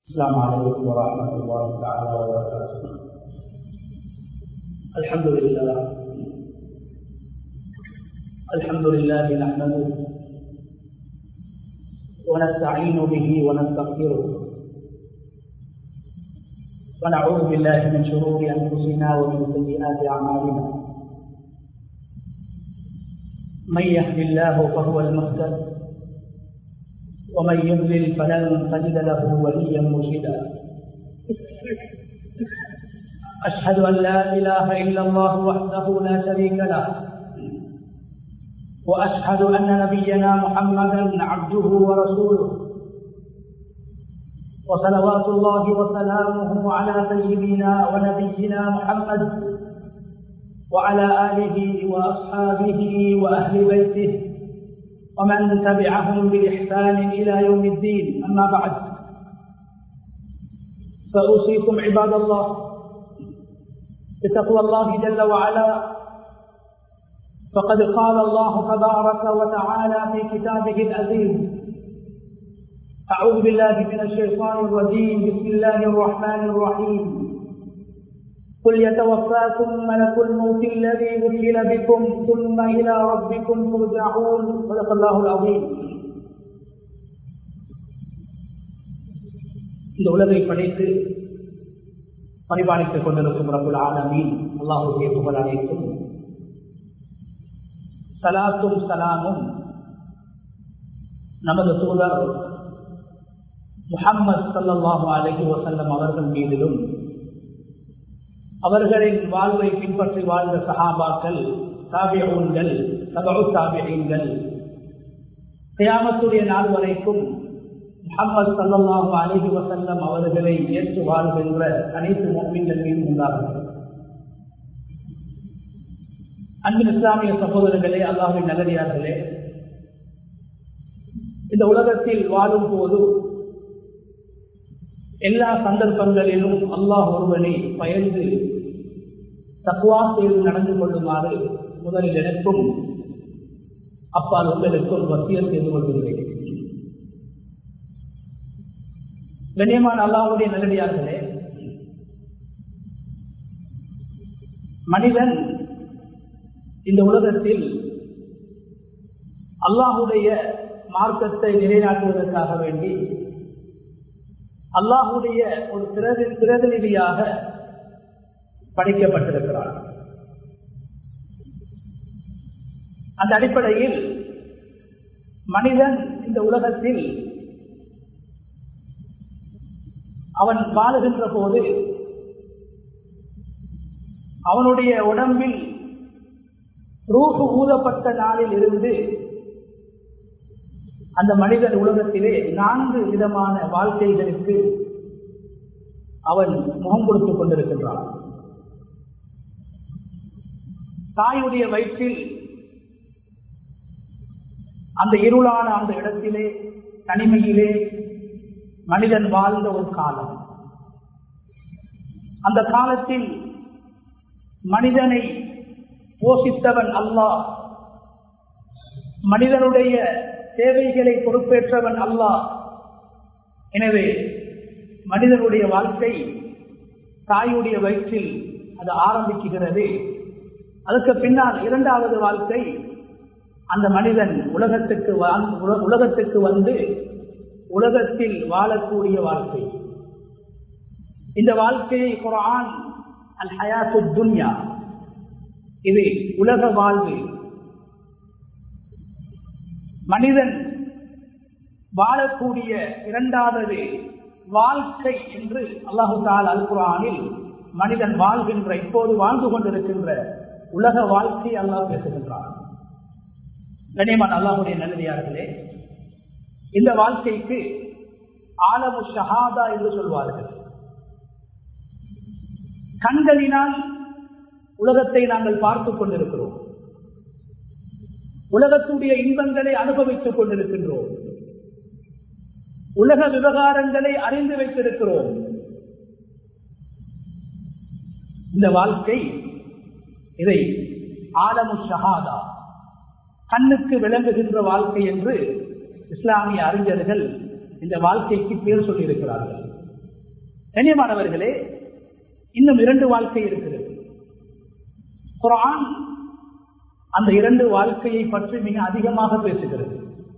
السلام عليكم ورحمة الله تعالى وبركاته الحمد لله الحمد لله نحمده ونستعين به ونستغفره ونعوذ بالله من شرور أنفسنا ومن سيئات أعمالنا من يهد الله فهو المهتد ومن يضلل فلن تجد له وليا مرشدا أشهد أن لا إله إلا الله وحده لا شريك له وأشهد أن نبينا محمدا عبده ورسوله وصلوات الله وسلامه على سيدنا ونبينا محمد وعلى آله وأصحابه وأهل بيته ومن تبعهم بإحسان إلى يوم الدين أما بعد فأوصيكم عباد الله بتقوى الله جل وعلا فقد قال الله تبارك وتعالى في كتابه العزيز أعوذ بالله من الشيطان الرجيم بسم الله الرحمن الرحيم قل يتوفاكم ملك الموت الذي وكل بكم ثم إلى ربكم ترجعون صدق الله العظيم இந்த உலகை படைத்து பரிபாலித்துக் கொண்டிருக்கும் ரபுல் ஆலமீன் அல்லாஹுடைய புகழ் அனைத்தும் சலாத்தும் சலாமும் நமது தூதர் முகம்மது சல்லாஹூ அலஹி வசல்லம் அவர்கள் மீதிலும் அவர்களின் வாழ்வை பின்பற்றி வாழ்ந்த சஹாபாக்கள் தாபியங்கள் சபு தாபியங்கள் தியாமத்துடைய நாள் வரைக்கும் முகமது சல்லாஹு அலஹி வசல்லம் அவர்களை ஏற்று வாழ்கின்ற அனைத்து மொழிகள் மீதும் உண்டார்கள் அன்பின் இஸ்லாமிய சகோதரர்களே அல்லாஹின் நகரியார்களே இந்த உலகத்தில் வாழும் போது எல்லா சந்தர்ப்பங்களிலும் அல்லாஹ் ஒருவனை பயந்து தக்குவா செய்து நடந்து கொள்ளுமாறு முதலில் எனக்கும் அப்பால் உங்களுக்கும் வசியம் செய்து கொள்கிறேன் கண்ணியமான அல்லாவுடைய நல்லடியார்களே மனிதன் இந்த உலகத்தில் அல்லாஹுடைய மார்க்கத்தை நிலைநாட்டுவதற்காக வேண்டி அல்லாஹுடைய ஒரு பிரதி பிரதிநிதியாக படைக்கப்பட்டிருக்கிறார் அந்த அடிப்படையில் மனிதன் இந்த உலகத்தில் அவன் வாழுகின்ற போது அவனுடைய உடம்பில் ரூபு ஊதப்பட்ட நாளில் இருந்து அந்த மனிதன் உலகத்திலே நான்கு விதமான வாழ்க்கைகளுக்கு அவன் முகம் கொடுத்துக் கொண்டிருக்கின்றான் தாயுடைய வயிற்றில் அந்த இருளான அந்த இடத்திலே தனிமையிலே மனிதன் வாழ்ந்த ஒரு காலம் அந்த காலத்தில் மனிதனை போஷித்தவன் அல்லாஹ் மனிதனுடைய தேவைகளை பொறுப்பேற்றவன் அல்லாஹ் எனவே மனிதனுடைய வாழ்க்கை தாயுடைய வயிற்றில் அது ஆரம்பிக்குகிறது அதுக்கு பின்னால் இரண்டாவது வாழ்க்கை அந்த மனிதன் உலகத்துக்கு உலகத்துக்கு வந்து உலகத்தில் வாழக்கூடிய வாழ்க்கை இந்த வாழ்க்கையை குரான் அல் ஹயாத்து துன்யா இது உலக வாழ்வு மனிதன் வாழக்கூடிய இரண்டாவது வாழ்க்கை என்று அல்லாஹு தால் அல் குரானில் மனிதன் வாழ்கின்ற இப்போது வாழ்ந்து கொண்டிருக்கின்ற உலக வாழ்க்கை அல்லாஹ் பேசுகின்றான் கனியமான் அல்லாஹுடைய நல்லதியார்களே இந்த வாழ்க்கைக்கு ஆலமு ஷஹாதா என்று சொல்வார்கள் கண்களினால் உலகத்தை நாங்கள் பார்த்துக் கொண்டிருக்கிறோம் உலகத்துடைய இன்பங்களை அனுபவித்துக் கொண்டிருக்கின்றோம் உலக விவகாரங்களை அறிந்து வைத்திருக்கிறோம் இந்த வாழ்க்கை இதை ஆலமு ஷஹாதா கண்ணுக்கு விளங்குகின்ற வாழ்க்கை என்று இஸ்லாமிய அறிஞர்கள் இந்த வாழ்க்கைக்கு பேர் சொல்லியிருக்கிறார்கள் கண்ணியமானவர்களே இன்னும் இரண்டு வாழ்க்கை இருக்கிறது குரான் அந்த இரண்டு வாழ்க்கையை பற்றி மிக அதிகமாக பேசுகிறது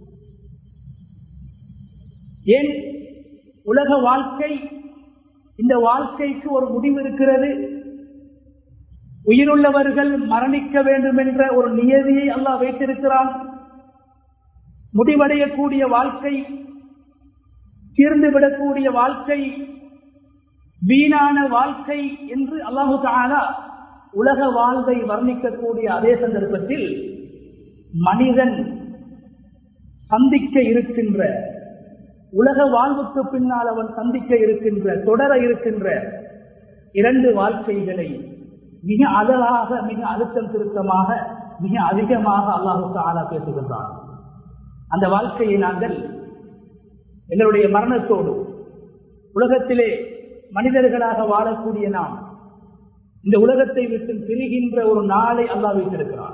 ஏன் உலக வாழ்க்கை இந்த வாழ்க்கைக்கு ஒரு முடிவு இருக்கிறது உயிருள்ளவர்கள் மரணிக்க வேண்டும் என்ற ஒரு நியதியை அல்லாஹ் வைத்திருக்கிறான் முடிவடையக்கூடிய வாழ்க்கை தீர்ந்துவிடக்கூடிய வாழ்க்கை வீணான வாழ்க்கை என்று அல்லாஹு தாலா உலக வாழ்வை வர்ணிக்கக்கூடிய அதே சந்தர்ப்பத்தில் மனிதன் சந்திக்க இருக்கின்ற உலக வாழ்வுக்கு பின்னால் அவன் சந்திக்க இருக்கின்ற தொடர இருக்கின்ற இரண்டு வாழ்க்கைகளை மிக அழகாக மிக அழுத்தம் திருத்தமாக மிக அதிகமாக அல்லாஹு தாலா பேசுகின்றான் அந்த வாழ்க்கையை நாங்கள் எங்களுடைய மரணத்தோடு உலகத்திலே மனிதர்களாக வாழக்கூடிய நாம் இந்த உலகத்தை விட்டு பிரிகின்ற ஒரு நாளை அல்லா வைத்திருக்கிறார்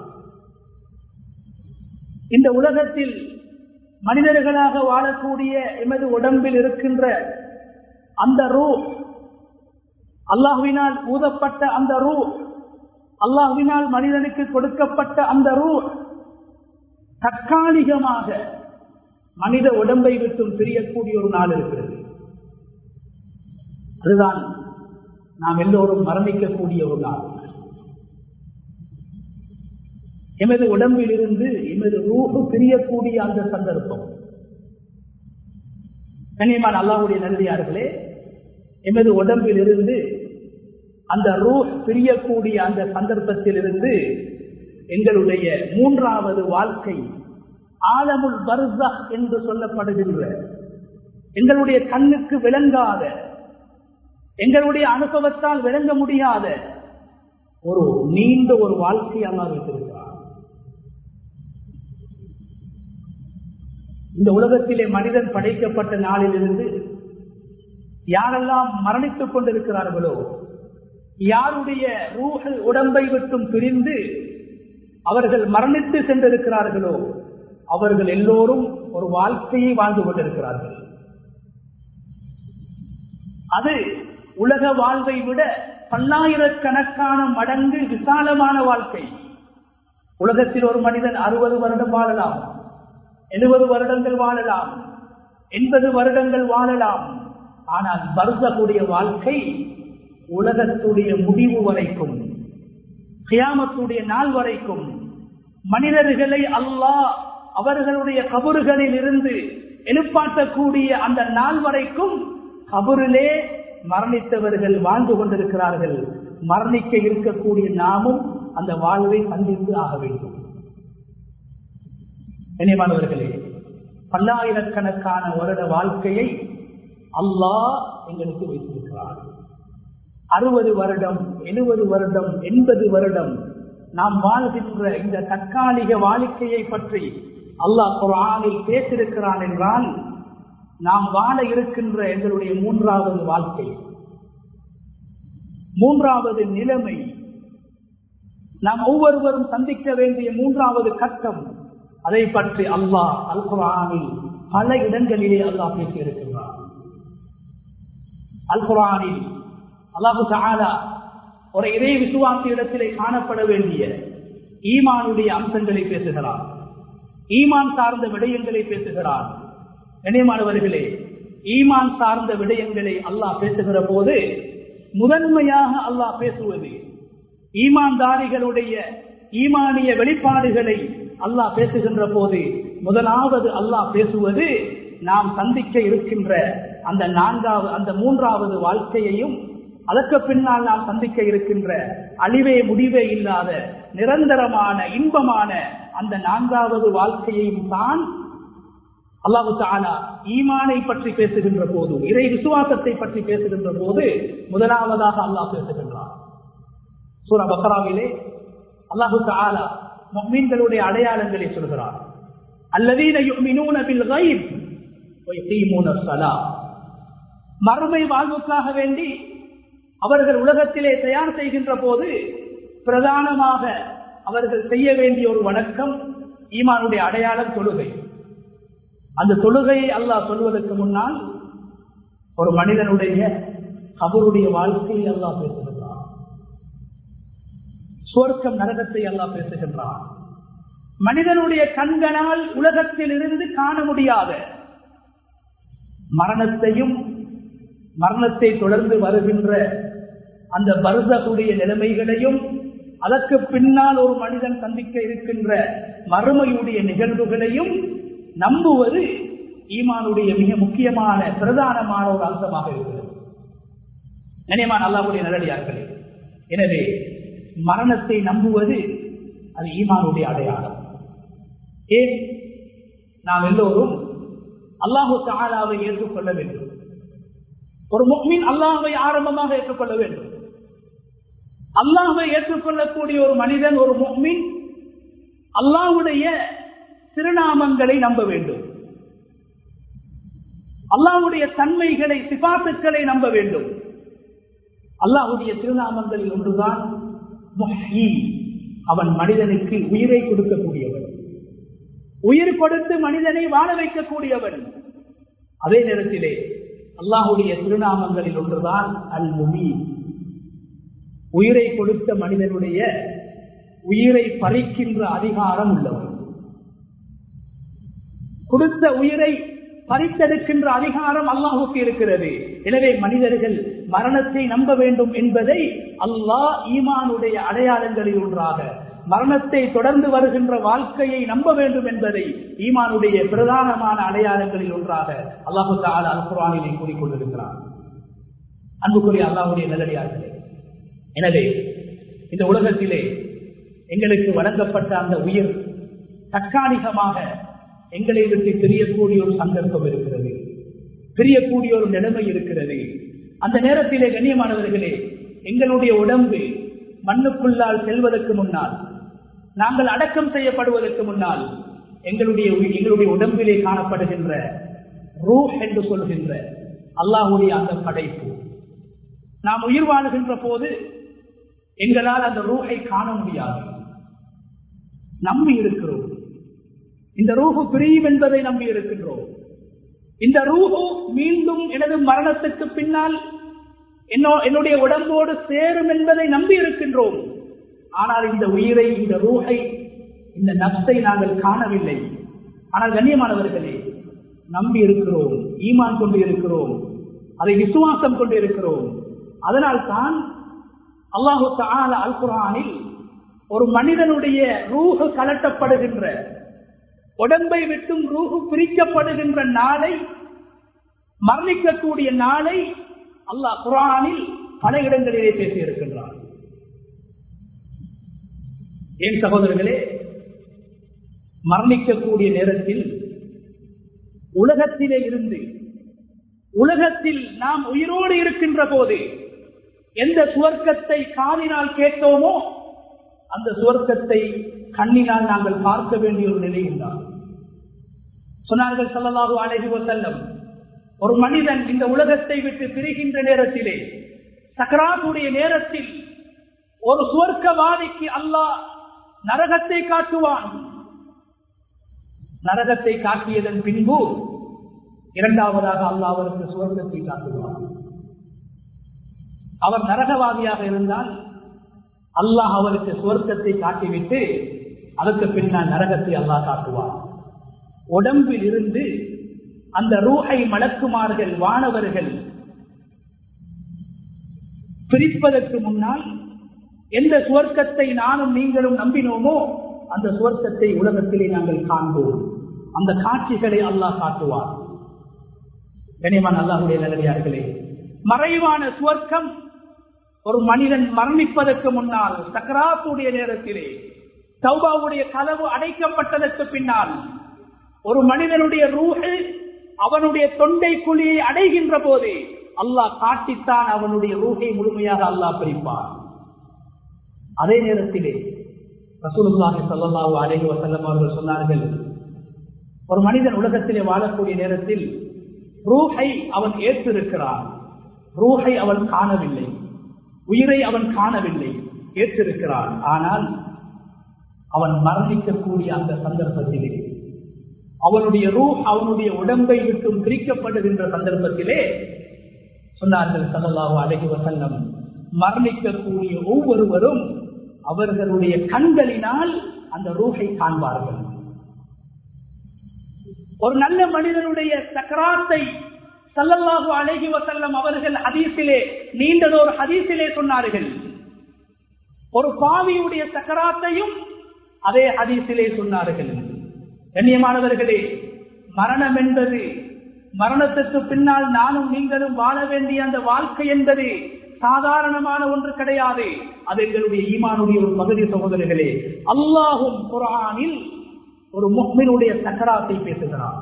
இந்த உலகத்தில் மனிதர்களாக வாழக்கூடிய எமது உடம்பில் இருக்கின்ற அந்த ரூ அல்லாஹுவினால் ஊதப்பட்ட அந்த ரூ அல்லாஹுவினால் மனிதனுக்கு கொடுக்கப்பட்ட அந்த ரூ தற்காலிகமாக மனித உடம்பை விட்டும் பிரியக்கூடிய ஒரு நாள் இருக்கிறது அதுதான் நாம் எல்லோரும் மரணிக்கக்கூடிய ஒரு நாள் எமது உடம்பில் இருந்து எமது ரூஹு பிரியக்கூடிய அந்த சந்தர்ப்பம் கண்ணியமான அல்லாவுடைய நல்லியார்களே எமது உடம்பில் இருந்து அந்த ரூஹ் பிரியக்கூடிய அந்த சந்தர்ப்பத்தில் இருந்து எங்களுடைய மூன்றாவது வாழ்க்கை ஆலமுல் பர்சா என்று சொல்லப்படுகின்ற எங்களுடைய கண்ணுக்கு விளங்காத எங்களுடைய அனுபவத்தால் விளங்க முடியாத ஒரு நீண்ட ஒரு வாழ்க்கை அல்லா வைத்திருக்கிறார் இந்த உலகத்திலே மனிதன் படைக்கப்பட்ட நாளிலிருந்து யாரெல்லாம் மரணித்துக் கொண்டிருக்கிறார்களோ யாருடைய ரூஹல் உடம்பை விட்டும் பிரிந்து அவர்கள் மரணித்து சென்றிருக்கிறார்களோ அவர்கள் எல்லோரும் ஒரு வாழ்க்கையை வாழ்ந்து கொண்டிருக்கிறார்கள் அது உலக வாழ்வை விட பல்லாயிரக்கணக்கான மடங்கு விசாலமான வாழ்க்கை உலகத்தில் ஒரு மனிதன் அறுபது வருடம் வாழலாம் எழுபது வருடங்கள் வாழலாம் எண்பது வருடங்கள் வாழலாம் ஆனால் பருதக்கூடிய வாழ்க்கை உலகத்துடைய முடிவு வரைக்கும் கியாமத்துடைய நாள் வரைக்கும் மனிதர்களை அல்லாஹ் அவர்களுடைய கபறுகளில் இருந்து எழுப்பாட்டக்கூடிய அந்த நாள் வரைக்கும் கபரிலே மரணித்தவர்கள் வாழ்ந்து கொண்டிருக்கிறார்கள் மரணிக்க இருக்கக்கூடிய நாமும் அந்த வாழ்வை சந்தித்து ஆக வேண்டும் கண்ணியமானவர்களே பல்லாயிரக்கணக்கான வருட வாழ்க்கையை அல்லாஹ் எங்களுக்கு வைத்திருக்கிறார் அறுபது வருடம் எழுபது வருடம் எண்பது வருடம் நாம் வாழ்கின்ற இந்த தற்காலிக வாழ்க்கையை பற்றி அல்லாஹ் குரானில் பேசியிருக்கிறான் என்றால் நாம் வாழ இருக்கின்ற எங்களுடைய மூன்றாவது வாழ்க்கை மூன்றாவது நிலைமை நாம் ஒவ்வொருவரும் சந்திக்க வேண்டிய மூன்றாவது கட்டம் அதை பற்றி அல்லாஹ் அல் குரானில் பல இடங்களிலே அல்லாஹ் பேசியிருக்கிறார் அல் குரானில் அல்லாஹு தாலா ஒரு இறை விசுவாசி இடத்திலே காணப்பட வேண்டிய ஈமானுடைய அம்சங்களை பேசுகிறார் ஈமான் சார்ந்த விடயங்களை பேசுகிறார் கண்ணியமானவர்களே ஈமான் சார்ந்த விடயங்களை அல்லாஹ் பேசுகிற போது முதன்மையாக அல்லாஹ் பேசுவது ஈமான்தாரிகளுடைய ஈமானிய வெளிப்பாடுகளை அல்லாஹ் பேசுகின்ற போது முதலாவது அல்லாஹ் பேசுவது நாம் சந்திக்க இருக்கின்ற அந்த நான்காவது அந்த மூன்றாவது வாழ்க்கையையும் அதற்கு பின்னால் நாம் சந்திக்க இருக்கின்ற அழிவே முடிவே இல்லாத நிரந்தரமான இன்பமான அந்த நான்காவது வாழ்க்கையையும் தான் அல்லாஹு தாலா ஈமானை பற்றி பேசுகின்ற போது இறை விசுவாசத்தை பற்றி பேசுகின்ற போது முதலாவதாக அல்லாஹ் பேசுகின்றார் சூர பக்ராவிலே அல்லாஹு தாலா மீன்களுடைய அடையாளங்களை சொல்கிறார் அல்லதீன யுமினூன பில் கைப் வயகீமூன ஸலா மறுமை வாழ்வுக்காக வேண்டி அவர்கள் உலகத்திலே தயார் செய்கின்ற போது பிரதானமாக அவர்கள் செய்ய வேண்டிய ஒரு வணக்கம் ஈமானுடைய அடையாளம் தொழுகை அந்த தொழுகையை அல்லாஹ் சொல்வதற்கு முன்னால் ஒரு மனிதனுடைய கபருடைய வாழ்க்கையை அல்லாஹ் பேசுகின்றான் சுவர்க்கம் நரகத்தை அல்லாஹ் பேசுகின்றான் மனிதனுடைய கண்களால் உலகத்தில் இருந்து காண முடியாத மரணத்தையும் மரணத்தை தொடர்ந்து வருகின்ற அந்த பருதகுடைய நிலைமைகளையும் அதற்கு பின்னால் ஒரு மனிதன் சந்திக்க இருக்கின்ற மறுமையுடைய நிகழ்வுகளையும் நம்புவது ஈமானுடைய மிக முக்கியமான பிரதானமான ஒரு அம்சமாக இருக்கிறது நினைவான் அல்லாவுடைய நல்லடியார்களே எனவே மரணத்தை நம்புவது அது ஈமானுடைய அடையாளம் ஏன் நாம் எல்லோரும் அல்லாஹு தாலாவை ஏற்றுக்கொள்ள வேண்டும் ஒரு முக்மின் அல்லாஹை ஆரம்பமாக ஏற்றுக்கொள்ள வேண்டும் அல்லாஹை ஏற்றுக்கொள்ளக்கூடிய ஒரு மனிதன் ஒரு முக்மின் அல்லாஹுடைய திருநாமங்களை நம்ப வேண்டும் அல்லாஹுடைய தன்மைகளை சிபாத்துக்களை நம்ப வேண்டும் அல்லாஹுடைய திருநாமங்களில் ஒன்றுதான் அவன் மனிதனுக்கு உயிரை கொடுக்கக்கூடியவன் உயிர் கொடுத்து மனிதனை வாழ வைக்கக்கூடியவன் அதே நேரத்திலே அல்லாஹுடைய திருநாமங்களில் ஒன்றுதான் அல் முமி உயிரை கொடுத்த மனிதனுடைய உயிரை பறிக்கின்ற அதிகாரம் உள்ளவன் கொடுத்த உயிரை பறித்தெடுக்கின்ற அதிகாரம் அல்லாஹுக்கு இருக்கிறது எனவே மனிதர்கள் மரணத்தை நம்ப வேண்டும் என்பதை அல்லாஹ் ஈமானுடைய அடையாளங்களில் ஒன்றாக மரணத்தை தொடர்ந்து வருகின்ற வாழ்க்கையை நம்ப வேண்டும் என்பதை ஈமானுடைய பிரதானமான அடையாளங்களில் ஒன்றாக அல்லாஹு தால அல் குரானிலே கூறிக்கொண்டிருக்கிறார் அன்புக்குரிய அல்லாஹுடைய நல்லடியார்களே எனவே இந்த உலகத்திலே எங்களுக்கு வழங்கப்பட்ட அந்த உயிர் தற்காலிகமாக எங்களை விட்டு பிரியக்கூடிய ஒரு சந்தர்ப்பம் இருக்கிறது பிரியக்கூடிய ஒரு நிலைமை இருக்கிறது அந்த நேரத்திலே கண்ணியமானவர்களே எங்களுடைய உடம்பு மண்ணுக்குள்ளால் செல்வதற்கு முன்னால் நாங்கள் அடக்கம் செய்யப்படுவதற்கு முன்னால் எங்களுடைய எங்களுடைய உடம்பிலே காணப்படுகின்ற ரூ என்று சொல்கின்ற அல்லாஹுடைய அந்த படைப்பு நாம் உயிர் வாழுகின்ற போது எங்களால் அந்த ரூஹை காண முடியாது நம்பி இருக்கிறோம் இந்த ரூஹு பிரியும் என்பதை நம்பி இருக்கின்றோம் இந்த ரூஹு மீண்டும் எனது மரணத்துக்கு பின்னால் என்னுடைய உடம்போடு சேரும் என்பதை நம்பி இருக்கின்றோம் ஆனால் இந்த உயிரை இந்த ரூஹை இந்த நப்சை நாங்கள் காணவில்லை ஆனால் கண்ணியமானவர்களே நம்பி இருக்கிறோம் ஈமான் கொண்டு இருக்கிறோம் அதை விசுவாசம் கொண்டு இருக்கிறோம் அதனால் தான் அல்லாஹு தால அல் குரானில் ஒரு மனிதனுடைய ரூஹு கலட்டப்படுகின்ற உடம்பை விட்டும் ரூஹு பிரிக்கப்படுகின்ற நாளை மரணிக்கக்கூடிய நாளை அல்லாஹ் குரானில் பல இடங்களிலே பேசியிருக்கின்றார் ஏன் சகோதரர்களே மரணிக்கக்கூடிய நேரத்தில் உலகத்திலே இருந்து உலகத்தில் நாம் உயிரோடு இருக்கின்ற போது எந்த சுவர்க்கத்தை காதினால் கேட்டோமோ அந்த சுவர்க்கத்தை கண்ணினால் நாங்கள் பார்க்க வேண்டிய ஒரு நிலை உண்டார் சொன்னார்கள் சொல்லலாக அழகி செல்லம் ஒரு மனிதன் இந்த உலகத்தை விட்டு பிரிகின்ற நேரத்திலே சக்கராத்துடைய நேரத்தில் ஒரு சுவர்க்கவாதிக்கு அல்லாஹ் நரகத்தை காட்டுவான் நரகத்தை காட்டியதன் பின்பு இரண்டாவதாக அல்லாஹ் அவருக்கு சுவர்க்கத்தை காட்டுவான் அவர் நரகவாதியாக இருந்தால் அல்லாஹ் அவருக்கு சுவர்க்கத்தை காட்டிவிட்டு அதற்கு பின்னால் நரகத்தை அல்லாஹ் காட்டுவார் உடம்பில் இருந்து அந்த ரூஹை மலக்குமார்கள் வானவர்கள் பிரிப்பதற்கு முன்னால் எந்த சுவர்க்கத்தை நானும் நீங்களும் நம்பினோமோ அந்த சுவர்க்கத்தை உலகத்திலே நாங்கள் காண்போம் அந்த காட்சிகளை அல்லாஹ் காட்டுவார் கனிமான் அல்லாஹுடைய நல்லடியார்களே மறைவான சுவர்க்கம் ஒரு மனிதன் மரணிப்பதற்கு முன்னால் சக்கராத்துடைய நேரத்திலே சௌபாவுடைய கதவு அடைக்கப்பட்டதற்கு பின்னால் ஒரு மனிதனுடைய ரூஹு அவனுடைய தொண்டை குழியை அடைகின்ற போது அல்லாஹ் காட்டித்தான் அவனுடைய ரூஹை முழுமையாக அல்லாஹ் பிரிப்பான் அதே நேரத்திலே ரசூலுல்லாஹி ஸல்லல்லாஹு அலைஹி வஸல்லம் அவர்கள் சொன்னார்கள் ஒரு மனிதன் உலகத்திலே வாழக்கூடிய நேரத்தில் ரூஹை அவன் ஏற்றிருக்கிறான் ரூஹை அவன் காணவில்லை உயிரை அவன் காணவில்லை ஏற்றிருக்கிறான் ஆனால் அவன் மரணிக்கக்கூடிய அந்த சந்தர்ப்பத்திலே அவனுடைய ரூ அவனுடைய உடம்பை விட்டும் பிரிக்கப்படுகின்ற சந்தர்ப்பத்திலே சொன்னார்கள் சல்லல்லாஹு அலைஹி வஸல்லம் மரணிக்கக்கூடிய ஒவ்வொருவரும் அவர்களுடைய கண்களினால் அந்த ரூஹை காண்பார்கள் ஒரு நல்ல மனிதனுடைய சக்கராத்தை சல்லல்லாஹு அலைஹி வஸல்லம் அவர்கள் ஹதீஸிலே நீண்டதொரு ஹதீஸிலே சொன்னார்கள் ஒரு பாவியுடைய சக்கராத்தையும் அதே ஹதீஸிலே சொன்னார்கள் கண்ணியமானவர்களே மரணம் என்பது மரணத்துக்கு பின்னால் நானும் நீங்களும் வாழ வேண்டிய அந்த வாழ்க்கை என்பது சாதாரணமான ஒன்று கிடையாது அது எங்களுடைய ஈமானுடைய ஒரு பகுதி சகோதரர்களே அல்லாஹும் குரானில் ஒரு முஹ்மினுடைய சக்கராத்தை பேசுகிறார்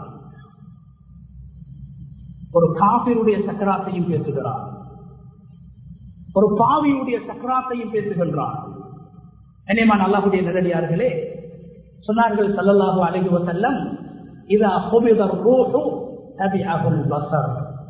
ஒரு காபிருடைய சக்கராத்தையும் பேசுகிறார் ஒரு பாவியுடைய சக்கராத்தையும் பேசுகின்றார் என்னைமான் அல்லாஹுடைய நிரடியார்களே சொன்னார்கள் சல்லல்லாஹு அலைஹி வஸல்லம் இதா ஹுபித ரூஹு தபிஅஹுல் பஸர்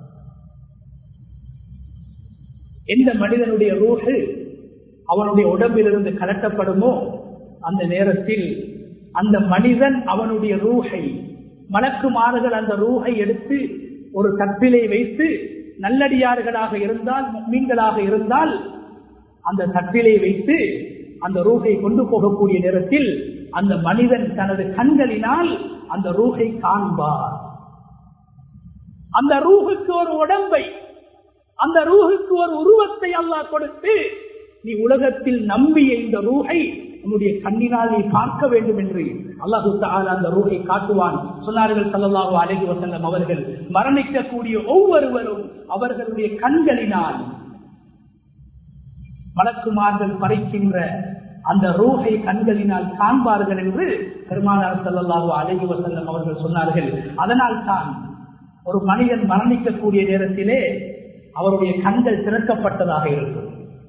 எந்த மனிதனுடைய ரூஹு அவனுடைய உடம்பிலிருந்து கலட்டப்படுமோ அந்த நேரத்தில் அந்த மனிதன் அவனுடைய ரூஹை மலக்குமாறுகள் அந்த ரூஹை எடுத்து ஒரு தப்பிலை வைத்து நல்லடியார்களாக இருந்தால் மீன்களாக இருந்தால் அந்த தப்பிலை வைத்து அந்த ரூஹை கொண்டு போகக்கூடிய நேரத்தில் அந்த மனிதன் தனது கண்களினால் அந்த ரூஹை காண்பார் அந்த ரூஹுக்கு ஒரு உடம்பை அந்த ரூஹுக்கு ஒரு உருவத்தை அல்லாஹ் கொடுத்து நீ உலகத்தில் நம்பிய இந்த ரூஹை உன்னுடைய கண்ணினால் நீ பார்க்க வேண்டும் என்று அல்லாஹு அந்த ரூஹை காட்டுவான் சொன்னார்கள் சல்லல்லாஹு அலைஹி வஸல்லம் அவர்கள் மரணிக்கக்கூடிய ஒவ்வொருவரும் அவர்களுடைய கண்களினால் மலக்குமார்கள் படைக்கின்ற அந்த ரூஹை கண்களினால் காண்பார்கள் என்று பெருமானார் சல்லல்லாஹு அலைஹி வஸல்லம் அவர்கள் சொன்னார்கள் அதனால் தான் ஒரு மனிதன் மரணிக்கக்கூடிய நேரத்திலே அவருடைய கண்கள் திறக்கப்பட்டதாக இருக்கும்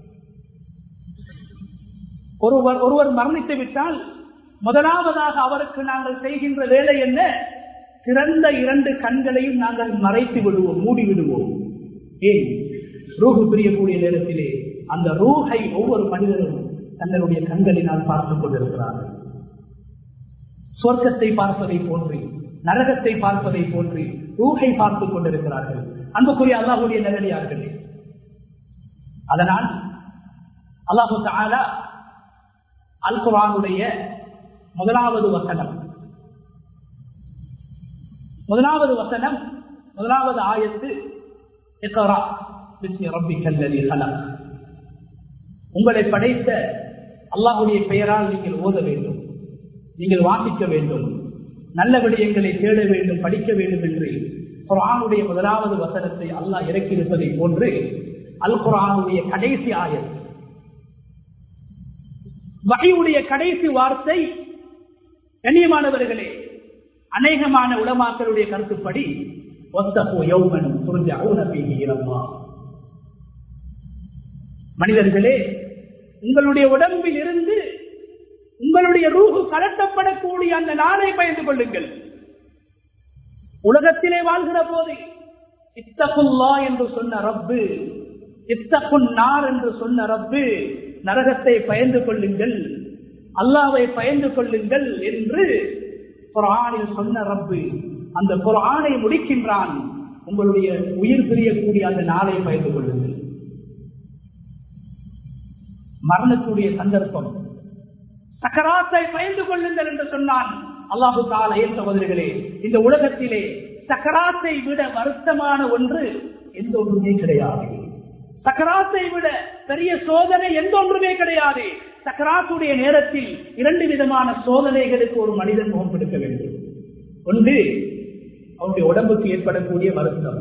ஒருவர் ஒருவர் மரணித்து விட்டால் முதலாவதாக அவருக்கு நாங்கள் செய்கின்ற வேலை என்ன சிறந்த இரண்டு கண்களையும் நாங்கள் மறைத்து விடுவோம் மூடி விடுவோம் ஏன் ரூஹு பிரியக்கூடிய நேரத்திலே அந்த ரூஹை ஒவ்வொரு மனிதரும் தங்களுடைய கண்களினால் பார்த்துக் கொண்டிருக்கிறார்கள் சொர்க்கத்தை பார்ப்பதை போன்று நரகத்தை பார்ப்பதை போன்று ரூஹை பார்த்துக் கொண்டிருக்கிறார்கள் அன்புக்குரிய அல்லாஹுடைய நிலையார்களே அதனால் அல்லாஹு தாலா அல் குரானுடைய முதலாவது வசனம் முதலாவது வசனம் முதலாவது ஆயத்து உங்களை படைத்த அல்லாஹுடைய பெயரால் நீங்கள் ஓத வேண்டும் நீங்கள் வாசிக்க வேண்டும் நல்ல விடயங்களை தேட வேண்டும் படிக்க வேண்டும் என்று குரானுடைய முதலாவது வசனத்தை அல்லாஹ் இறக்கியிருப்பதை போன்று அல் குரானுடைய கடைசி ஆயத் வகையுடைய கடைசி வார்த்தை கண்ணியமானவர்களே அநேகமான உலமாக்களுடைய கருத்துப்படி மனிதர்களே உங்களுடைய உடம்பில் இருந்து உங்களுடைய ரூஹு கலட்டப்படக்கூடிய அந்த நாளை பயந்து கொள்ளுங்கள் உலகத்திலே வாழ்கிற போது இத்தகுல்லா என்று சொன்ன ரப்பு இத்தகுன் நார் என்று சொன்ன ரப்பு நரகத்தை பயந்து கொள்ளுங்கள் அல்லாவை பயந்து கொள்ளுங்கள் என்று குரானில் சொன்ன ரப்பு அந்த குரானை முடிக்கின்றான் உங்களுடைய உயிர் பிரியக்கூடிய அந்த நாளை பயந்து கொள்ளுங்கள் மரணத்துடைய சந்தர்ப்பம் சக்கராத்தை பயந்து கொள்ளுங்கள் என்று சொன்னான் அல்லாஹு தால ஏன் சகோதரிகளே இந்த உலகத்திலே சக்கராத்தை விட வருத்தமான ஒன்று எந்த ஒன்றுமே கிடையாது சக்கராத்தை விட பெரிய சோதனை எந்த ஒன்றுமே கிடையாது சக்கராத்துடைய நேரத்தில் இரண்டு விதமான சோதனைகளுக்கு ஒரு மனிதன் முகம் கொடுக்க வேண்டும் ஒன்று அவனுடைய உடம்புக்கு ஏற்படக்கூடிய வருத்தம்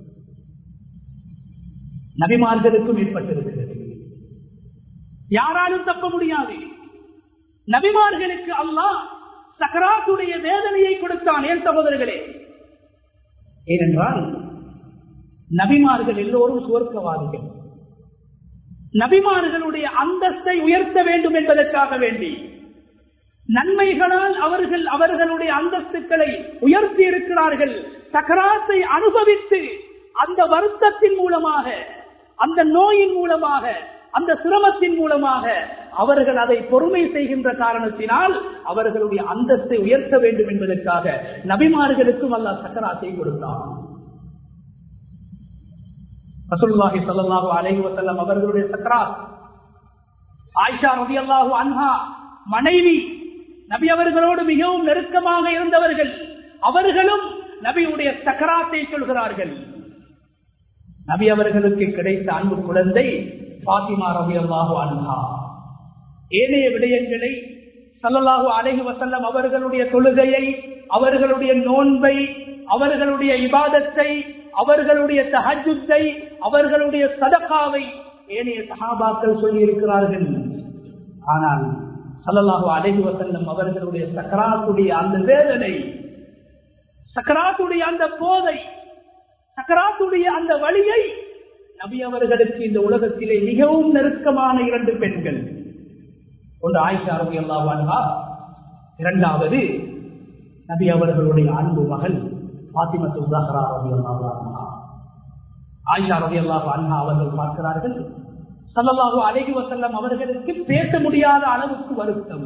நபிமார்களுக்கும் ஏற்பட்டிருக்கிறது யாராலும் தப்ப முடியாது நபிமார்களுக்கு அல்லாஹ் சக்கராத்துடைய வேதனையை கொடுத்தான் ஏன் சகோதரர்களே ஏனென்றால் நபிமார்கள் எல்லோரும் சுவர்க்கவாதிகள் நபிமார்களுடைய அந்தஸ்தை உயர்த்த வேண்டும் என்பதற்காக வேண்டி நன்மைகளால் அவர்கள் அவர்களுடைய அந்தஸ்துக்களை உயர்த்தி இருக்கிறார்கள் சக்கராத்தை அனுபவித்து அந்த வருத்தத்தின் மூலமாக அந்த நோயின் மூலமாக அந்த சிரமத்தின் மூலமாக அவர்கள் அதை பொறுமை செய்கின்ற காரணத்தினால் அவர்களுடைய அந்தஸ்தை உயர்த்த வேண்டும் என்பதற்காக நபிமார்களுக்கும் அல்ல சக்கராத்தை கொடுத்தான் ரசூலுல்லாஹி ஸல்லல்லாஹு அலைஹி வஸல்லம் அவர்களுடைய சக்கராத் ஆயிஷா ரலியல்லாஹு அன்ஹா மனைவி நபி அவர்களோடு மிகவும் நெருக்கமாக இருந்தவர்கள் அவர்களும் நபியுடைய சக்கராத்தை சொல்கிறார்கள் நபி அவர்களுக்கு கிடைத்த அன்பு குழந்தை பாத்திமா ரலியல்லாஹு அன்ஹா ஏனைய விடயங்களை சல்லல்லாஹு அலைஹி வசல்லம் அவர்களுடைய தொழுகையை அவர்களுடைய நோன்பை அவர்களுடைய இபாதத்தை அவர்களுடைய தஹஜுத்தை அவர்களுடைய சதகாவை ஏனைய சஹாபாக்கள் சொல்லி இருக்கிறார்கள் ஆனால் சல்லல்லாஹு அலைஹி வசல்லம் அவர்களுடைய சக்கராத்துடைய அந்த வேதனை சக்கராத்துடைய அந்த போதை சக்கராத்துடைய அந்த வழியை நபி அவர்களுக்கு இந்த உலகத்திலே மிகவும் நெருக்கமான இரண்டு பெண்கள் ஒன்று ஆயிஷா ரவி அல்லாவான்ஹா இரண்டாவது நபி அவர்களுடைய அன்பு மகள் பாத்திமத்து உதாகரா ரவி அல்லாவான்ஹா ஆயிஷா ரவி அல்லாஹ் அன்ஹா அவர்கள் பார்க்கிறார்கள் சல்லல்லாஹு அலைஹி வசல்லம் அவர்களுக்கு பேச முடியாத அளவுக்கு வருத்தம்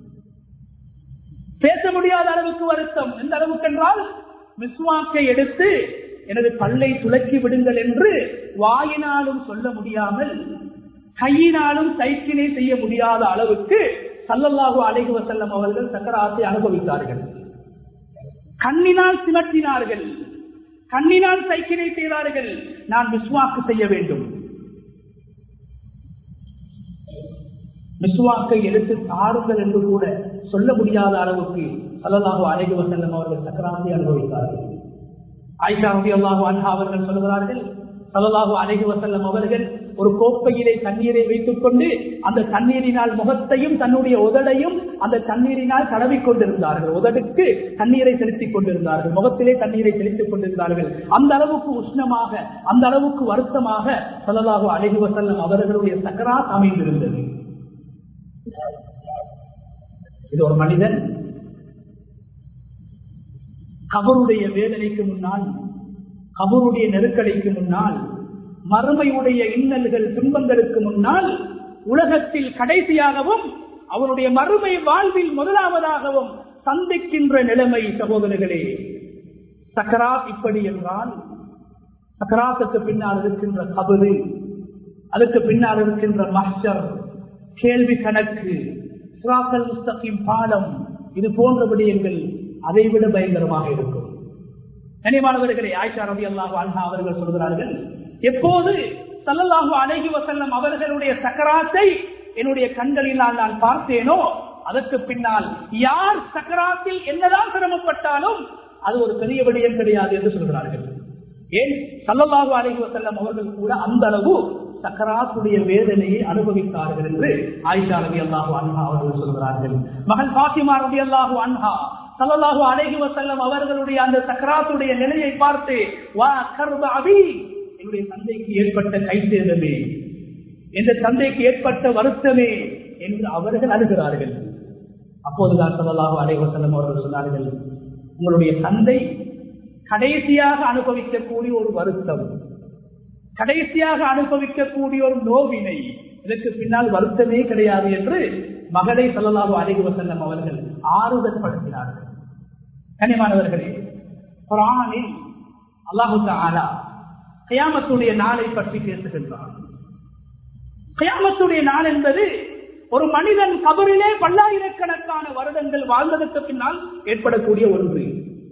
பேச முடியாத அளவுக்கு வருத்தம் எந்த அளவுக்கு என்றால் மிஸ்வாக்கை எடுத்து எனது பல்லை துளக்கி விடுங்கள் என்று வாயினாலும் சொல்ல முடியாமல் கையினாலும் சைக்கிளை செய்ய முடியாத அளவுக்கு சல்லல்லாஹு அலைஹி வசல்லம் அவர்கள் சக்கராத்தை அனுபவித்தார்கள் கண்ணினால் சிமட்டினார்கள் கண்ணினால் சைக்கிளை செய்தார்கள் நான் விஸ்வாக்கு செய்ய வேண்டும் விஸ்வாக்கை எடுத்து தாருங்கள் என்று கூட சொல்ல முடியாத அளவுக்கு சல்லல்லாஹு அலைஹி வசல்லம் அவர்கள் சக்கராத்தை அனுபவித்தார்கள் ஆயிஷா ரவி அல்லாஹு அன்ஹா அவர்கள் சொல்கிறார்கள் சல்லல்லாஹு அலைஹி வசல்லம் அவர்கள் ஒரு கோப்பையிலே தண்ணீரை வைத்துக் கொண்டு அந்த தண்ணீரினால் முகத்தையும் தன்னுடைய உதடையும் அந்த தண்ணீரினால் தடவி கொண்டிருந்தார்கள் உதடுக்கு தண்ணீரை செலுத்திக் கொண்டிருந்தார்கள் முகத்திலே தண்ணீரை செலுத்திக் கொண்டிருந்தார்கள் அந்த அளவுக்கு உஷ்ணமாக அந்த அளவுக்கு வருத்தமாக சல்லல்லாஹு அலைஹி வசல்லம் அவர்களுடைய சக்கராத் அமைந்திருந்தது இது ஒரு மனிதன் கபருடைய வேதனைக்கு முன்னால் கபருடைய நெருக்கடிக்கு முன்னால் மறுமையுடைய இன்னல்கள் துன்பங்களுக்கு முன்னால் உலகத்தில் கடைசியாகவும் அவருடைய மறுமை வாழ்வில் முதலாவதாகவும் சந்திக்கின்ற நிலைமை சகோதரர்களே சக்கராத் இப்படி என்றால் சக்கராத்துக்கு பின்னால் இருக்கின்ற கபரு அதுக்கு பின்னால் இருக்கின்ற மஹர் கேள்வி கணக்கு சிராசல் முஸ்தகிம் பாடம் இது போன்ற விடயங்கள் அதைவிட பயங்கரமாக இருக்கும் கனிமானவர்களை ஆயிஷா ரவி அல்லாஹு அன்ஹா அவர்கள் சொல்கிறார்கள் எப்போது சல்லல்லாஹு அழகி வசல்லம் அவர்களுடைய சக்கராத்தை என்னுடைய கண்களினால் நான் பார்த்தேனோ அதற்கு பின்னால் யார் சக்கராத்தில் என்னதான் சிரமப்பட்டாலும் அது ஒரு பெரிய விடயம் கிடையாது என்று சொல்கிறார்கள் ஏன் சல்லல்லாஹு அழகி வசல்லம் அவர்கள் கூட அந்த அளவு சக்கராத்துடைய வேதனையை அனுபவித்தார்கள் என்று ஆயிஷா ரவி அல்லாஹு அன்ஹா அவர்கள் சொல்கிறார்கள் மகள் பாத்திமா ரவி அல்லாஹு அன்ஹா சல்லல்லாஹு அலைஹி வசல்லம் அவர்களுடைய அந்த சக்கராத்துடைய நிலையை பார்த்து வா கர்ப அபி என்னுடைய தந்தைக்கு ஏற்பட்ட கைசேதமே என்ற தந்தைக்கு ஏற்பட்ட வருத்தமே என்று அவர்கள் அழுகிறார்கள் அப்போதுதான் சல்லல்லாஹு அலைஹி வசல்லம் அவர்கள் சொன்னார்கள் உங்களுடைய தந்தை கடைசியாக அனுபவிக்கக்கூடிய ஒரு வருத்தம் கடைசியாக அனுபவிக்கக்கூடிய ஒரு நோவினை இதற்கு பின்னால் வருத்தமே கிடையாது என்று மகளை சொல்லலாக அழகி வசல்லம் அவர்கள் ஆறுதல் படுத்தினார்கள் கனிமானவர்களே குரானில் அல்லாஹு ஆலா கயாமத்துடைய நாளை பற்றி பேசுகின்றார் கயாமத்துடைய நாள் என்பது ஒரு மனிதன் கபரிலே பல்லாயிரக்கணக்கான வருடங்கள் வாழ்ந்ததற்கு பின்னால் ஏற்படக்கூடிய ஒன்று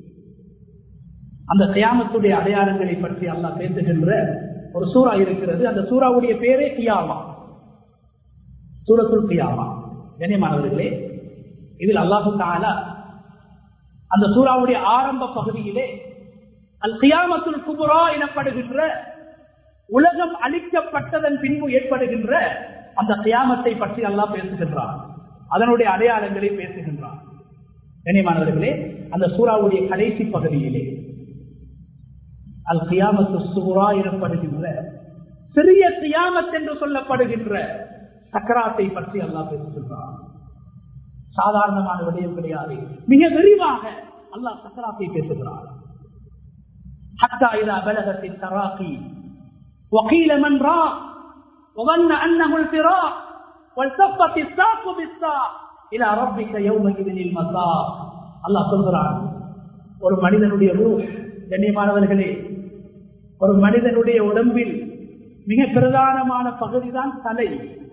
அந்த கயாமத்துடைய அடையாளங்களை பற்றி அல்லாஹ் பேசுகின்ற ஒரு சூறா இருக்கிறது அந்த சூறாவுடைய பேரே கியாமா சூரத்துல் கியாமா கண்ணியமானவர்களே இதில் அல்லாஹு தாலா அந்த சூறாவுடைய ஆரம்ப பகுதியிலே அல் கியாமத்துல் குபுரா எனப்படுகின்ற உலகம் அழிக்கப்பட்டதன் பின்பு ஏற்படுகின்ற அந்த கியாமத்தை பற்றி அல்லாஹ் பேசுகின்றார் அதனுடைய அடையாளங்களை பேசுகின்றார் கண்ணியமானவர்களே அந்த சூறாவுடைய கடைசி பகுதியிலே அல் கியாமத்து சுகுரா எனப்படுகின்ற சிறிய கியாமத் என்று சொல்லப்படுகின்ற சக்கராத்தை பற்றி அல்லாஹ் பேசுகின்றார் சாதாரணமான விடயம் கிடையாது மிக விரிவாக அல்லாஹ் சக்கராத்தை பேசுகிறார் حتى إذا بلغت التراقي وقيل من راق وظن أنه الفراق والتفت الساق بالساق إلى ربك يومئذ المساق الله சொல்கிறான் ஒரு மனிதனுடைய ரூஹ் கண்ணியமானவர்களே ஒரு மனிதனுடைய உடம்பில் மிக பிரதானமான பகுதிதான் தலை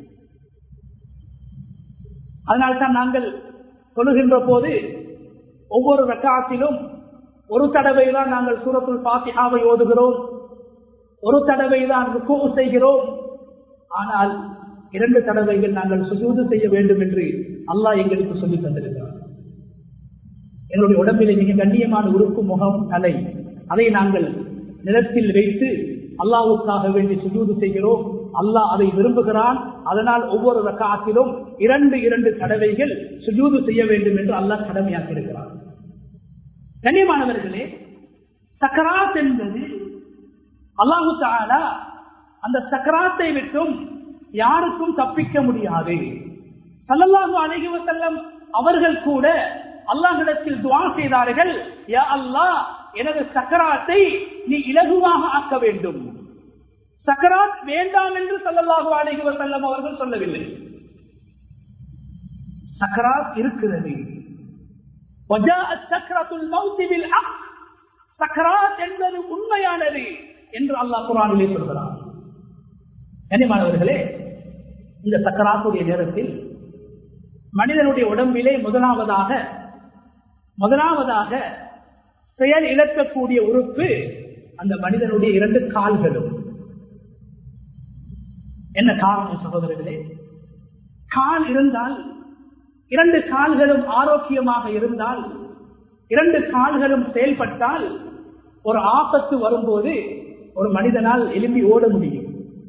அதனால்தான் நாங்கள் சொல்லுகின்ற போது ஒவ்வொரு ரக்காத்திலும் ஒரு தடவை தான் நாங்கள் சூரத்துல் பாத்தியாவை ஓதுகிறோம் ஒரு தடவை தான் ருக்கு செய்கிறோம் ஆனால் இரண்டு தடவைகள் நாங்கள் சுஜூது செய்ய வேண்டும் என்று அல்லாஹ் எங்களுக்கு சொல்லி தந்திருக்கிறார் எங்களுடைய உடம்பிலே மிக கண்ணியமான உறுப்பு முகம் தலை அதை நாங்கள் நிலத்தில் வைத்து அல்லாவுக்காக வேண்டி சுஜூது செய்கிறோம் அல்லாஹ் அதை விரும்புகிறான் அதனால் ஒவ்வொரு ரக்காத்திலும் இரண்டு இரண்டு தடவைகள் சுஜூது செய்ய வேண்டும் என்று அல்லாஹ் கடமையாக்கி இருக்கிறார் கண்ணியமானவர்களே சக்கராத் என்பது அல்லாஹு தாலா அந்த சக்கராத்தை விட்டும் யாருக்கும் தப்பிக்க முடியாது சல்லல்லாஹு அலைஹி வஸல்லம் அவர்கள் கூட அல்லாஹிடத்தில் துவா செய்தார்கள் யா அல்லாஹ் எனது சக்கராத்தை நீ இலகுவாக ஆக்க வேண்டும் சக்கராத் வேண்டாம் என்று சல்லல்லாஹு அலைஹி வஸல்லம் அவர்கள் சொல்லவில்லை சக்கராத் இருக்கிறது وجاءت سكرة الموت بالحق சக்கராத் என்பது உண்மையானது என்று அல்லாஹ் குரானிலே சொல்கிறார் கண்ணியமானவர்களே இந்த சக்கராத்துடைய நேரத்தில் மனிதனுடைய உடம்பிலே முதலாவதாக முதலாவதாக செயல் இழக்கக்கூடிய உறுப்பு அந்த மனிதனுடைய இரண்டு கால்களும் என்ன காரணம் சகோதரர்களே கால் இருந்தால் இரண்டு கால்களும் ஆரோக்கியமாக இருந்தால் இரண்டு கால்களும் செயல்பட்டால் ஒரு ஆபத்து வரும்போது ஒரு மனிதனால் எழும்பி ஓட முடியும்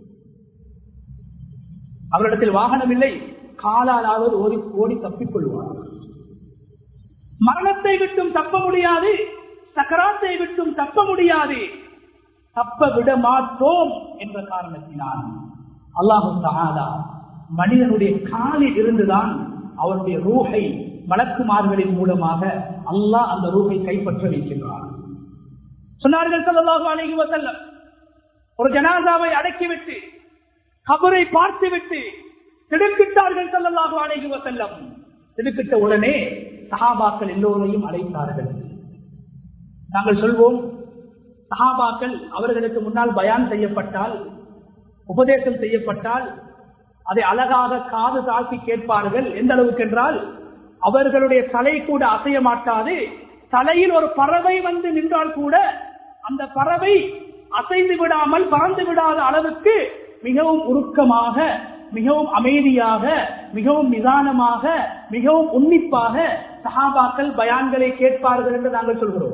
அவரிடத்தில் வாகனம் இல்லை காலாலாவது ஓடி ஓடி தப்பிக் கொள்வார் மரணத்தை விட்டும் தப்ப முடியாது சக்கராத்தை விட்டும் தப்ப முடியாது தப்ப விட மாட்டோம் என்ற காரணத்தினால் அல்லாஹு தகாதா மனிதனுடைய காலில் இருந்துதான் அவருடைய ரூஹை மலக்குமார்களின் மூலமாக அல்லாஹ் அந்த ரூஹை கைப்பற்ற வைக்கின்றார் சொன்னார்கள் சல்லாஹு அலைஹி வஸல்லம் ஒரு ஜனாதாவை அடக்கிவிட்டு கபரை பார்த்துவிட்டு திடுக்கிட்டார்கள் சல்லல்லாஹு அலைஹி வஸல்லம் திடுக்கிட்ட உடனே சஹாபாக்கள் எல்லோரையும் அழைத்தார்கள் நாங்கள் சொல்வோம் சஹாபாக்கள் அவர்களுக்கு முன்னால் பயான் செய்யப்பட்டால் உபதேசம் செய்யப்பட்டால் அதை அழகாக காது தாக்கி கேட்பார்கள் எந்த அளவுக்கு என்றால் அவர்களுடைய தலை கூட அசைய மாட்டாது தலையில் ஒரு பறவை வந்து நின்றால் கூட அந்த பறவை அசைந்து விடாமல் பறந்து விடாத அளவுக்கு மிகவும் உருக்கமாக மிகவும் அமைதியாக மிகவும் நிதானமாக மிகவும் உன்னிப்பாக சஹாபாக்கள் பயான்களை கேட்பார்கள் என்று நாங்கள் சொல்கிறோம்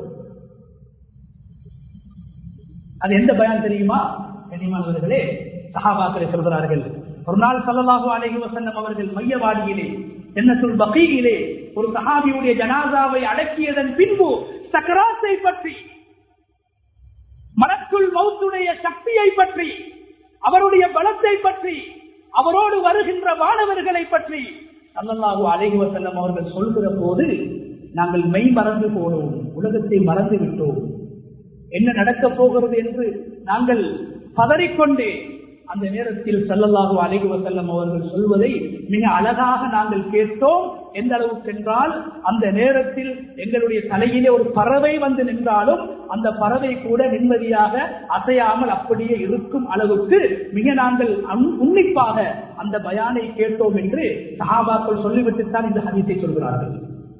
அது எந்த பயான் தெரியுமா கண்ணியமானவர்களே சஹாபாக்களை சொல்கிறார்கள் ஒரு நாள் சல்லல்லாஹு அலைஹி வஸல்லம் அவர்கள் மையவாடியிலே ஜன்னத்துல் பகீயிலே ஒரு சஹாபியுடைய ஜனாசாவை அடக்கியதன் பின்பு சக்கராத்தை பற்றி மனக்குள் மௌத்துடைய சக்தியை பற்றி அவருடைய பலத்தை பற்றி அவரோடு வருகின்ற மாணவர்களை பற்றி சல்லல்லாஹு அலைஹி வஸல்லம் அவர்கள் சொல்கிற போது நாங்கள் மெய் மறந்து போனோம் உலகத்தை மறந்து விட்டோம் என்ன நடக்கப் போகிறது என்று நாங்கள் பதறிக்கொண்டு அந்த நேரத்தில் சல்லல்லாஹு அலைஹி வஸல்லம் அவர்கள் சொல்வதை மிக அழகாக நாங்கள் கேட்டோம் எந்த அளவுக்கு என்றால் அந்த நேரத்தில் எங்களுடைய தலையிலே ஒரு பறவை வந்து நின்றாலும் அந்த பறவை கூட நிம்மதியாக அசையாமல் அப்படியே இருக்கும் அளவுக்கு மிக நாங்கள் உன்னிப்பாக அந்த பயானை கேட்டோம் என்று சஹாபாக்கள் சொல்லிவிட்டுத்தான் இந்த ஹதீஸை சொல்கிறார்கள்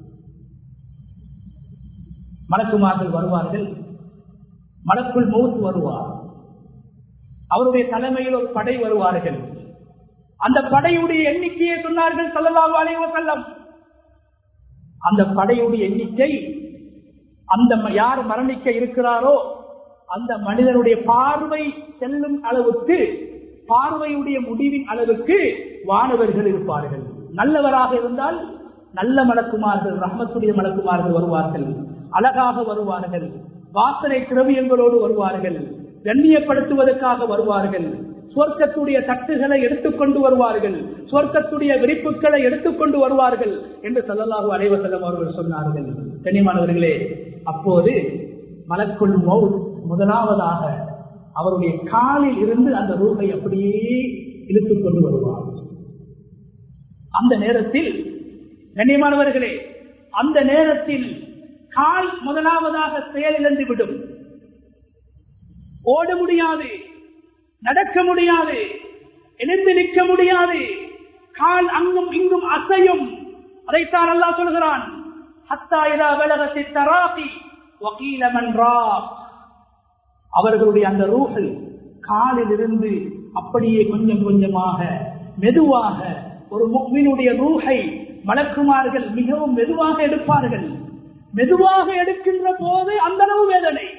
மலக்குமார்கள் வருவார்கள் மலக்குள் மௌத் வருவார் அவருடைய தலைமையில் ஒரு படை வருவார்கள் அந்த படையுடைய எண்ணிக்கையை சொன்னார்கள் சல்லல்லாஹு அலைஹி வஸல்லம் அந்த படையுடைய எண்ணிக்கை அந்த யார் மரணிக்க இருக்கிறாரோ அந்த மனிதனுடைய பார்வை செல்லும் அளவுக்கு பார்வையுடைய முடிவின் அளவுக்கு வானவர்கள் இருப்பார்கள் நல்லவராக இருந்தால் நல்ல மலக்குமார்கள் ரஹமத்துடைய மலக்குமார்கள் வருவார்கள் அழகாக வருவார்கள் வாசனை திரவியங்களோடு வருவார்கள் கண்ணியப்படுத்துவதற்காக வருவார்கள் சொர்க்கத்துடைய தட்டுகளை எடுத்துக்கொண்டு வருவார்கள் சொர்க்கத்துடைய விரிப்புகளை எடுத்துக்கொண்டு வருவார்கள் என்று சல்லல்லாஹு அலைவசல்லம் அவர்கள் சொன்னார்கள் கண்ணியமானவர்களே அப்போது மலக்குள் மவுத் முதலாவதாக அவருடைய காலில் இருந்து அந்த ரூபை அப்படியே இழுத்துக் கொண்டு வருவார் அந்த நேரத்தில் கண்ணியமானவர்களே அந்த நேரத்தில் கால் முதலாவதாக செயலிழந்து விடும் ஓட முடியாது நடக்க முடியாது எழுந்து நிற்க முடியாது கால் அங்கும் இங்கும் அசையும் அதைத்தான் அல்லா சொல்கிறான் ஹத்தாயிரா விலகத்தை தராகி வக்கீலமன்றா அவர்களுடைய அந்த ரூஹல் காலில் இருந்து அப்படியே கொஞ்சம் கொஞ்சமாக மெதுவாக ஒரு முக்மினுடைய ரூஹை மலக்குமார்கள் மிகவும் மெதுவாக எடுப்பார்கள் மெதுவாக எடுக்கின்ற போது அந்த அளவு வேதனை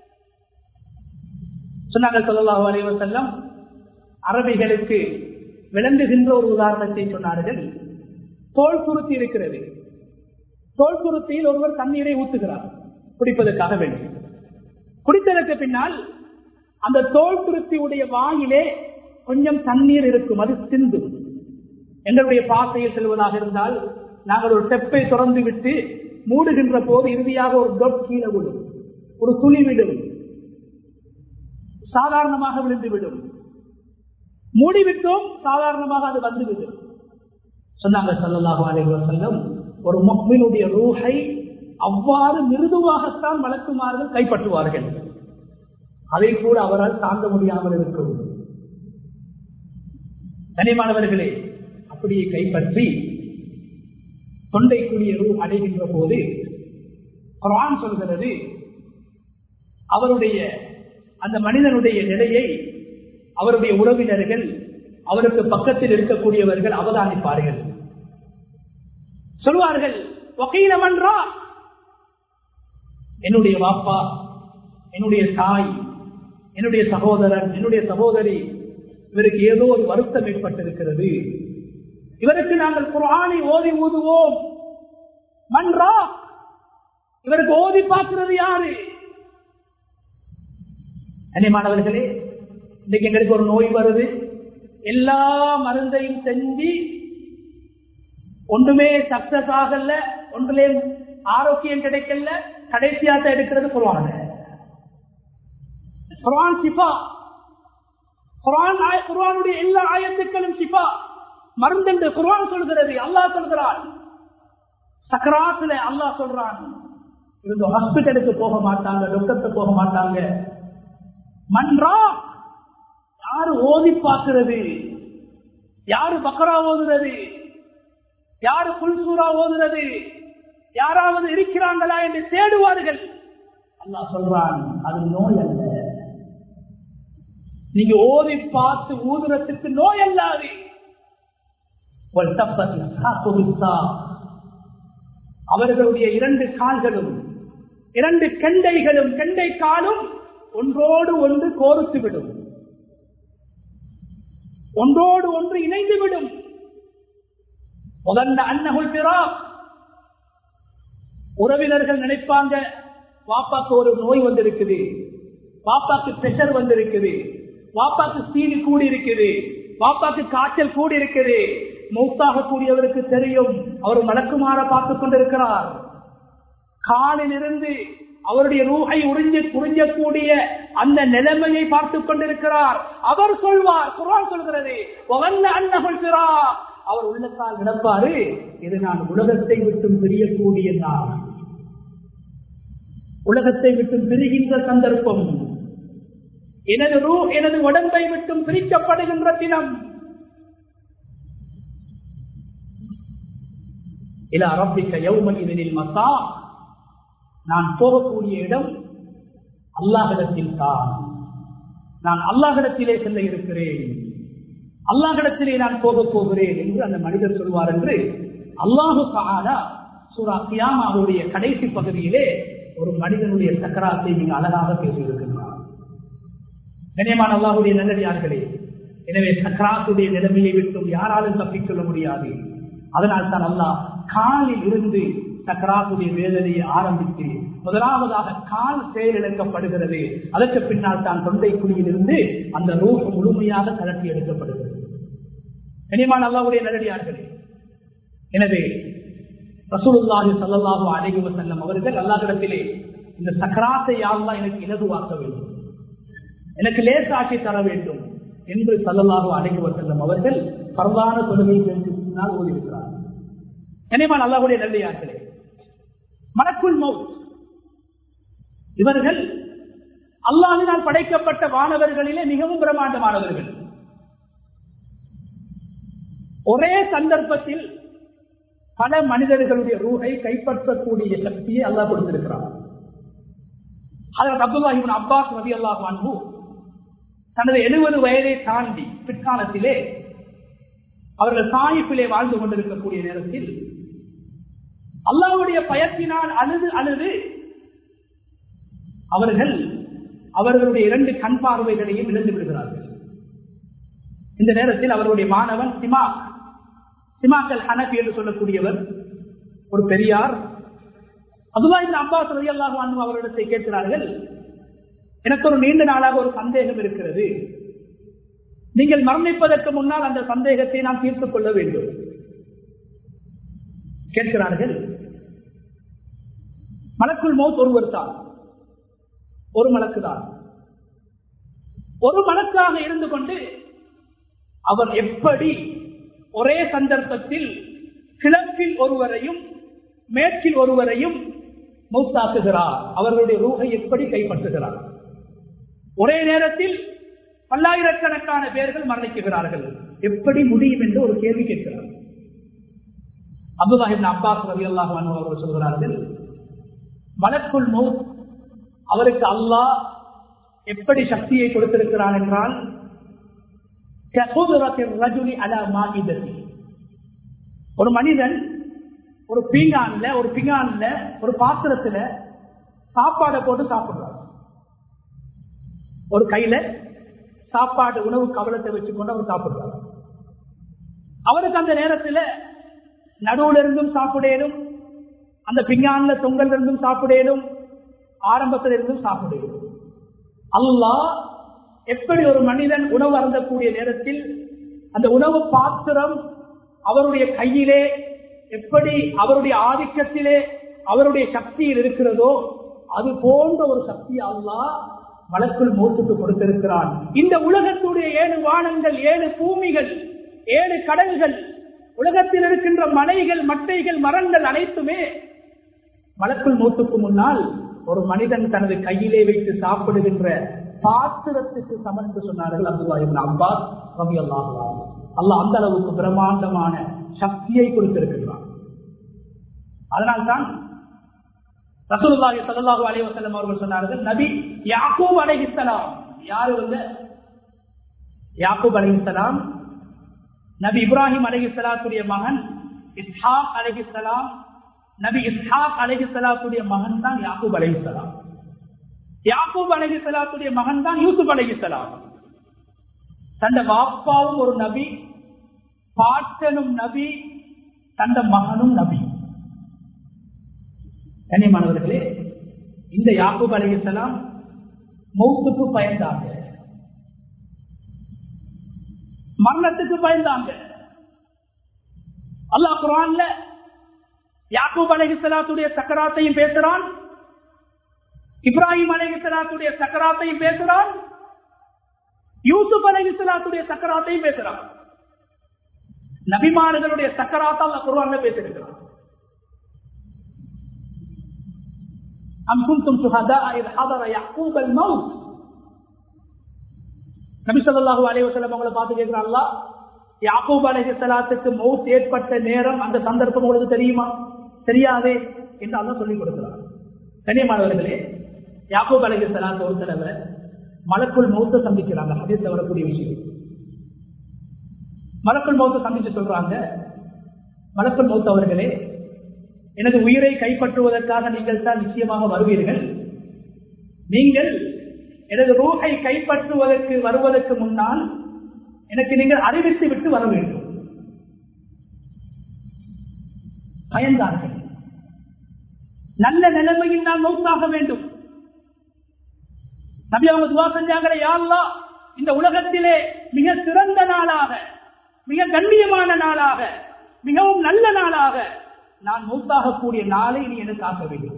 சொன்னாங்க சொல்லலாம் அலைவர் செல்லம் அரபிகளுக்கு விளங்குகின்ற ஒரு உதாரணத்தை சொன்னார்கள் தோல் துருத்தி இருக்கிறது தோல் துருத்தியில் ஒருவர் தண்ணீரை ஊத்துகிறார் குடிப்பதற்காக வேண்டும் குடித்ததற்கு பின்னால் அந்த தோல் துருத்தியுடைய வாயிலே கொஞ்சம் தண்ணீர் இருக்கும் அது சிந்தும் எங்களுடைய பாசையில் செல்வதாக இருந்தால் நாங்கள் ஒரு ஸ்டெப்பை திறந்து விட்டு மூடுகின்ற போது இறுதியாக ஒரு டொட் கீழே விடும் ஒரு துளி விடும் சாதாரணமாக விழுந்துவிடும் மூடிவிட்டோம் சாதாரணமாக அது வந்துவிடும் சொன்னாங்க சல்லல்லாஹு அலைஹி வஸல்லம் ஒரு முக்மினுடைய ரூஹை அவ்வாறு மிருதுவாகத்தான் வளர்க்குமார்கள் கைப்பற்றுவார்கள் அதை கூட அவரால் தாங்க முடியாமல் இருக்கும் கனிமானவர்களே அப்படியே கைப்பற்றி தொண்டைக்குரிய ரூ அடைகின்ற போது குரான் சொல்கிறது அவருடைய அந்த மனிதனுடைய நிலையை அவருடைய உறவினர்கள் அவருக்கு பக்கத்தில் இருக்கக்கூடியவர்கள் அவதானிப்பார்கள் சொல்வார்கள் வக்கீலமன்றா என்னுடைய வாப்பா என்னுடைய தாய் என்னுடைய சகோதரன் என்னுடைய சகோதரி இவருக்கு ஏதோ ஒரு வருத்தம் ஏற்பட்டிருக்கிறது இவருக்கு நாங்கள் குரானை ஓதி ஊதுவோம் மன்றா இவருக்கு ஓதி பார்க்கிறது யாரு கண்ணியமானவர்களே இன்னைக்கு எங்களுக்கு ஒரு நோய் வருது எல்லா மருந்தையும் செஞ்சு ஒன்றுமே சக்சஸ் ஆகல ஒன்றுலே ஆரோக்கியம் கிடைக்கல கடைசியாக எடுக்கிறது குரான குரான் சிபா குரான் குரானுடைய எல்லா ஆயத்துக்களும் சிபா மருந்து என்று குரான் சொல்கிறது அல்லாஹ் சொல்கிறான் சக்கராத்துல அல்லாஹ் சொல்றான் இவங்க ஹாஸ்பிட்டலுக்கு போக மாட்டாங்க டாக்டருக்கு போக மாட்டாங்க மன்றா யாரு ஓதி பார்க்கிறது யாரு பக்கரா ஓதுறது யாரு புல்சூரா ஓதுறது யாராவது இருக்கிறாங்களா என்று தேடுவார்கள் அல்லா சொல்றான் அது நோய் அல்ல நீங்க ஓதி பார்த்து ஊதுறதுக்கு நோய் அல்லாது அவர்களுடைய இரண்டு கால்களும் இரண்டு கெண்டைகளும் கெண்டை காலும் ஒன்றோடு ஒன்று கோர்த்து விடும் ஒன்றோடு ஒன்று இணைந்து விடும் முதல்ல அன்னகுல் பிறா உறவினர்கள் நினைப்பாங்க பாப்பாக்கு ஒரு நோய் வந்திருக்குது பாப்பாக்கு பிரஷர் வந்திருக்குது பாப்பாக்கு சீனி கூடி இருக்குது பாப்பாக்கு காய்ச்சல் கூடி இருக்குது மௌத்தாக கூடியவருக்கு தெரியும் அவர் மலக்குமாற பார்த்துக் கொண்டிருக்கிறார் காலில் இருந்து அவருடைய ரூகை உறிஞ்சு உறிஞ்சக்கூடிய அந்த நிலைமையை பார்த்துக் கொண்டிருக்கிறார் அவர் சொல்வார் குரான் சொல்கிறது அன்னகொள்கிறார் அவர் உள்ளத்தால் நடப்பாரு இது நான் உலகத்தை விட்டும் பிரியக்கூடிய நாள் உலகத்தை விட்டும் பிரிகின்ற சந்தர்ப்பம் எனது ரூ எனது உடம்பை விட்டும் பிரிக்கப்படுகின்ற தினம் இல அரபிக்க யௌமன் இதனில் மசா நான் போகக்கூடிய இடம் அல்லாஹிடத்தில் தான் நான் அல்லாஹிடத்திலே செல்ல இருக்கிறேன் அல்லாஹிடத்திலே நான் போக போகிறேன் என்று அந்த மனிதர் சொல்வார் என்று அல்லாஹு காலா சூரா கியாமாவுடைய கடைசி பகுதியிலே ஒரு மனிதனுடைய சக்கராத்தை நீங்க அழகாக பேசியிருக்கின்றார் கண்ணியமான அல்லாஹுடைய நல்லடியார்களே எனவே சக்கராத்துடைய நிலைமையை விட்டும் யாராலும் தப்பிக்கொள்ள முடியாது அதனால் தான் அல்லாஹ் காலில் இருந்து சக்கராத்துடைய வேதனையை ஆரம்பித்து முதலாவதாக கால் செயலிழக்கப்படுகிறது அதற்கு பின்னால் தான் தொண்டை குழியில் இருந்து அந்த ரூஹ் முழுமையாக கலட்டி எடுக்கப்படுகிறது கனிமான் அல்லாவுடைய நல்லடியார்களே எனவே ரசூலுல்லாஹி சல்லாஹு அலைஹி வஸல்லம் அவர்கள் அல்லாஹ்விடத்திலே இந்த சக்கராத்தை யாரெல்லாம் எனக்கு இலகுவாக்க வேண்டும் எனக்கு லேசாக்கி தர வேண்டும் என்று சல்லல்லாஹு அலைஹி வஸல்லம் அவர்கள் பரவான தொழுகைக்கு பின்னால் ஓடியிருக்கிறார் கனிமான் அல்லாஹுடைய நல்லடியார்களே மலக்குள் மவுத் இவர்கள் அல்லாஹினால் படைக்கப்பட்ட வானவர்களிலே மிகவும் பிரமாண்டமானவர்கள் ஒரே சந்தர்ப்பத்தில் பல மனிதர்களுடைய ரூகை கைப்பற்றக்கூடிய சக்தியை அல்லாஹ் கொடுத்திருக்கிறார் அதற்கு அப்துல்லாஹிபின் அப்பாஸ் ரவி அல்லாஹ் அன்பு தனது எழுபது வயதை தாண்டி பிற்காலத்திலே அவர்கள் சாயிப்பிலே வாழ்ந்து கொண்டிருக்கக்கூடிய நேரத்தில் அல்லாவுடைய பயத்தினால் அழுது அழுது அவர்கள் அவர்களுடைய இரண்டு கண் பார்வைகளையும் இழந்து விடுகிறார்கள் இந்த நேரத்தில் அவருடைய மாணவன் சிமா சிமாக்கல் ஹனபி என்று சொல்லக்கூடியவர் ஒரு பெரியார் அப்துல்லாஹின் அப்பாஸ் ரவி அல்லாஹ் அவரிடத்தை கேட்கிறார்கள் எனக்கு ஒரு நீண்ட நாளாக ஒரு சந்தேகம் இருக்கிறது நீங்கள் மரணிப்பதற்கு முன்னால் அந்த சந்தேகத்தை நாம் தீர்த்துக் கொள்ள வேண்டும் கேட்கிறார்கள் மலக்குள் மௌத் ஒருவர் தான் ஒரு மலக்கு தான் ஒரு மலக்காக இருந்து கொண்டு அவர் எப்படி ஒரே சந்தர்ப்பத்தில் கிழக்கில் ஒருவரையும் மேற்கில் ஒருவரையும் மௌத்தாக்குகிறார் அவர்களுடைய ரூகை எப்படி கைப்பற்றுகிறார் ஒரே நேரத்தில் பல்லாயிரக்கணக்கான பேர்கள் மரணிக்குகிறார்கள் எப்படி முடியும் என்று ஒரு கேள்வி கேட்கிறார் அப்துல்லாஹின் அப்பாஸ் ரவி அல்லாஹ் அவர்கள் சொல்கிறார்கள் மலக்குள் மௌத் அவருக்கு அல்லாஹ் எப்படி சக்தியை கொடுத்திருக்கிறான் என்றால் ஒரு மனிதன் ஒரு பீங்கான்ல ஒரு பிங்கான்ல ஒரு பாத்திரத்துல சாப்பாடை போட்டு சாப்பிடுறார் ஒரு கையில சாப்பாடு உணவு கவலத்தை வச்சுக்கொண்டு அவர் சாப்பிடுறார் அவருக்கு அந்த நேரத்தில் நடுவுல இருந்தும் சாப்பிடலும் அந்த பிங்கான்ல தொங்கல் இருந்தும் சாப்பிடலும் ஆரம்பத்தில் இருந்தும் சாப்பிடலும் அல்லாஹ் எப்படி ஒரு மனிதன் உணவு அருந்தக்கூடிய நேரத்தில் அந்த உணவு பாத்திரம் அவருடைய கையிலே எப்படி அவருடைய ஆதிக்கத்திலே அவருடைய சக்தியில் இருக்கிறதோ அது போன்ற ஒரு சக்தி அல்லாஹ் வழக்குள் மூத்துக்கு கொடுத்திருக்கிறான் இந்த உலகத்துடைய ஏழு வானங்கள் ஏழு பூமிகள் ஏழு கடல்கள் உலகத்தில் இருக்கின்ற மலைகள் மட்டைகள் மரங்கள் அனைத்துமே வழக்குள் மூத்துக்கு முன்னால் ஒரு மனிதன் தனது கையிலே வைத்து சாப்பிடுகின்ற பாத்திரத்துக்கு சமன் என்று சொன்னார்கள் அப்துல்லாஹிபின் அப்பாஸ் ரவி அல்லாஹ் அல்லாஹ் அந்த அளவுக்கு பிரமாண்டமான சக்தியை கொடுத்திருக்கிறான் அதனால்தான் ரசூலுல்லாஹி ஸல்லல்லாஹு அலைஹி வஸல்லம் அவர்கள் சொன்னார்கள் நபி யாக்கூப் அலைஹிஸ்ஸலாம் யார் வந்து யாக்கூப் அலைஹிஸ்ஸலாம் நபி இப்ராஹிம் அலைஹிஸ்ஸலாத்துடைய மகன் இஸ்ஹாக் அலைஹிஸ்ஸலாம் நபி இஸ்ஹாக் அலைஹிஸ்ஸலாத்துடைய மகன் தான் யாக்கூப் அலைஹிஸ்ஸலாம் யாக்கூப் அலைஹிஸ்ஸலாத்துடைய மகன் தான் யூசுப் அலைஹிஸ்ஸலாம் தந்த வாப்பாவும் ஒரு நபி பாட்டனும் நபி தந்த மகனும் நபி கண்ணியமானவர்களே இந்த யாக்கூப் அலைஹிஸ்ஸலாம் மௌத்துக்கு பயந்தாங்க மரணத்துக்கு பயந்தாங்க அல்லாஹ் குரான்ல யாக்கூப் அலைஹிஸ்ஸலாத்துடைய சக்கராத்தையும் பேசுறான் இப்ராஹிம் அலைஹிஸ்ஸலாத்துடைய சக்கராத்தையும் பேசுறான் யூசுப் அலைஹிஸ்ஸலாத்துடைய சக்கராத்தையும் பேசுறான் நபிமார்களுடைய சக்கராத்தை அல்லாஹ் குர்ஆன்ல பேசியிருக்கிறான் أم كنتم شهداء إذ حضر يعقوب الموت நபி ஸல்லல்லாஹு அலைஹி வஸல்லம் அவங்களை பார்த்து கேக்குறாங்களா யாக்கூப் அலைஹிஸ்ஸலாத்துக்கு மௌத் ஏற்பட்ட நேரம் அந்த சந்தர்ப்பம் உங்களுக்கு தெரியுமா தெரியாதே என்று அல்லாஹ் சொல்லிக் கொடுக்கிறார் கண்ணியமானவர்களே யாக்கூப் அலைஹிஸ்ஸலாத்து ஒரு தடவை மலக்குள் மௌத்த சந்திக்கிறாங்க ஹதீஸ்ல வரக்கூடிய விஷயம் மலக்குள் மௌத்த சந்திச்சு சொல்றாங்க மலக்குள் மௌத் அவர்களே எனது உயிரை கைப்பற்றுவதற்காக நீங்கள் தான் நிச்சயமாக வருவீர்கள் நீங்கள் எனது ரூஹை கைப்பற்றுவதற்கு வருவதற்கு முன்னால் எனக்கு நீங்கள் அறிவித்து விட்டு வர வேண்டும் பயந்தார்கள் நல்ல நிலைமையில் நான் மௌத்தாக வேண்டும் நபி அவங்க துவா செஞ்சாங்களே யாழ்லா இந்த உலகத்திலே மிக சிறந்த நாளாக மிக கண்ணியமான நாளாக மிகவும் நல்ல நாளாக நான் மௌத்தாகக்கூடிய நாளை நீ எனக்கு ஆக்க வேண்டும்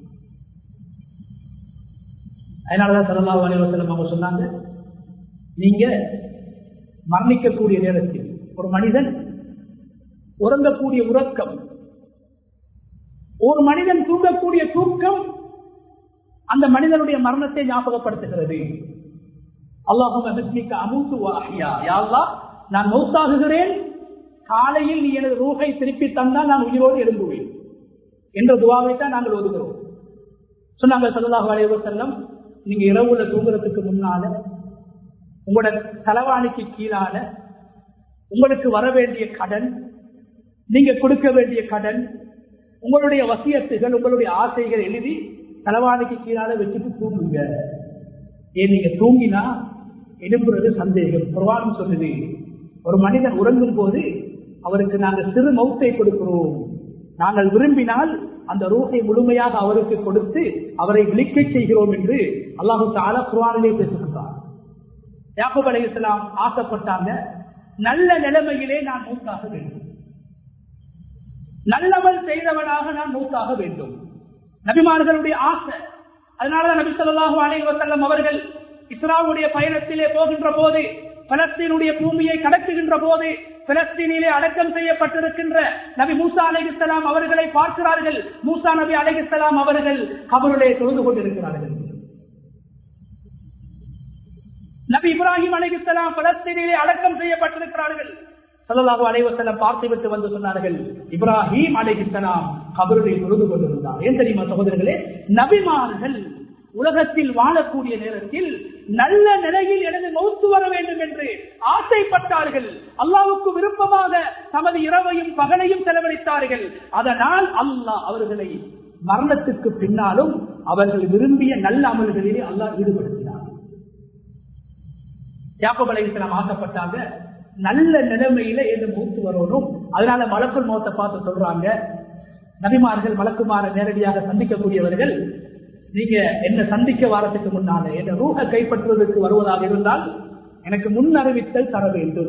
அதனாலதான் சல்லா அலைவசலம் அவங்க சொன்னாங்க நீங்க மரணிக்கக்கூடிய நேரத்தில் ஒரு மனிதன் உறங்கக்கூடிய உறக்கம் ஒரு மனிதன் தூங்கக்கூடிய தூக்கம் அந்த மனிதனுடைய மரணத்தை ஞாபகப்படுத்துகிறது அல்லாஹும் அமுத்து வாஹியா யாழ்லா நான் மௌத்தாகுகிறேன் காலையில் நீ எனது ரூகை திருப்பி தந்தால் நான் உயிரோடு எழும்புவேன் என்ற துவாவை தான் நாங்கள் ஓதுகிறோம் சொன்னாங்க சல்லாஹு அலைவர் செல்லம் நீங்க இரவுல தூங்குறதுக்கு முன்னால உங்களோட தலைவாணிக்கு கீழால உங்களுக்கு வர வேண்டிய கடன் நீங்க கொடுக்க வேண்டிய கடன் உங்களுடைய வசியத்துகள் உங்களுடைய ஆசைகள் எழுதி தலைவாணிக்கு கீழால வச்சுட்டு தூங்குங்க ஏன் நீங்க தூங்கினா எழுப்புறது சந்தேகம் குர்வானம் சொல்லுது ஒரு மனிதன் உறங்கும் போது அவருக்கு நாங்கள் சிறு மௌத்தை கொடுக்கிறோம் நாங்கள் விரும்பினால் அந்த ரூஹை முழுமையாக அவருக்கு கொடுத்து அவரை விழிக்க செய்கிறோம் என்று அல்லாஹு தாலா குர்வானிலே பேசுகின்றார் யாக்கூப் அலி இஸ்லாம் ஆசைப்பட்டாங்க நல்ல நிலைமையிலே நான் மூத்தாக வேண்டும் நல்லவன் செய்தவனாக நான் மூத்தாக வேண்டும் நபிமார்களுடைய ஆசை அதனாலதான் நபி சொல்லாஹு அலி வசல்லம் அவர்கள் இஸ்ராவுடைய பயணத்திலே போகின்ற போது பலஸ்தீனுடைய பூமியை கடக்குகின்ற போது பிலஸ்தீனிலே அடக்கம் செய்யப்பட்டிருக்கின்ற நபி மூசா அலைகிஸ்லாம் அவர்களை பார்க்கிறார்கள் மூசா நபி அலைகிஸ்லாம் அவர்கள் கபருடைய தொழுது கொண்டிருக்கிறார்கள் நபி இப்ராஹிம் அலைகிஸ்லாம் பலஸ்தீனிலே அடக்கம் செய்யப்பட்டிருக்கிறார்கள் சல்லாஹு அலைவசல்லம் பார்த்துவிட்டு வந்து சொன்னார்கள் இப்ராஹிம் அலைகிஸ்லாம் கபருடைய தொழுது கொண்டிருந்தார் ஏன் தெரியுமா சகோதரர்களே நபிமார்கள் உலகத்தில் வாழக்கூடிய நேரத்தில் நல்ல நிலையில் எனது மௌத்து வர வேண்டும் என்று ஆசைப்பட்டார்கள் அல்லாவுக்கு விருப்பமாக தமது இரவையும் பகலையும் செலவழித்தார்கள் அதனால் அல்லாஹ் அவர்களை மரணத்துக்கு பின்னாலும் அவர்கள் விரும்பிய நல்ல அமல்களிலே அல்லாஹ் ஈடுபடுத்தினார் யாக்கப் அலைஹிஸ்லாம் ஆசைப்பட்டாங்க நல்ல நிலைமையில எது மூத்து வரணும் அதனால மலக்குள் மோத்தை பார்த்து சொல்றாங்க நபிமார்கள் மலக்குமார நேரடியாக சந்திக்கக்கூடியவர்கள் நீங்க என்ன சந்திக்க வாரத்துக்கு முன்னால என்ன ரூஹ கைப்பற்றுவதற்கு வருவதாக இருந்தால் எனக்கு முன் அறிவித்தல் தர வேண்டும்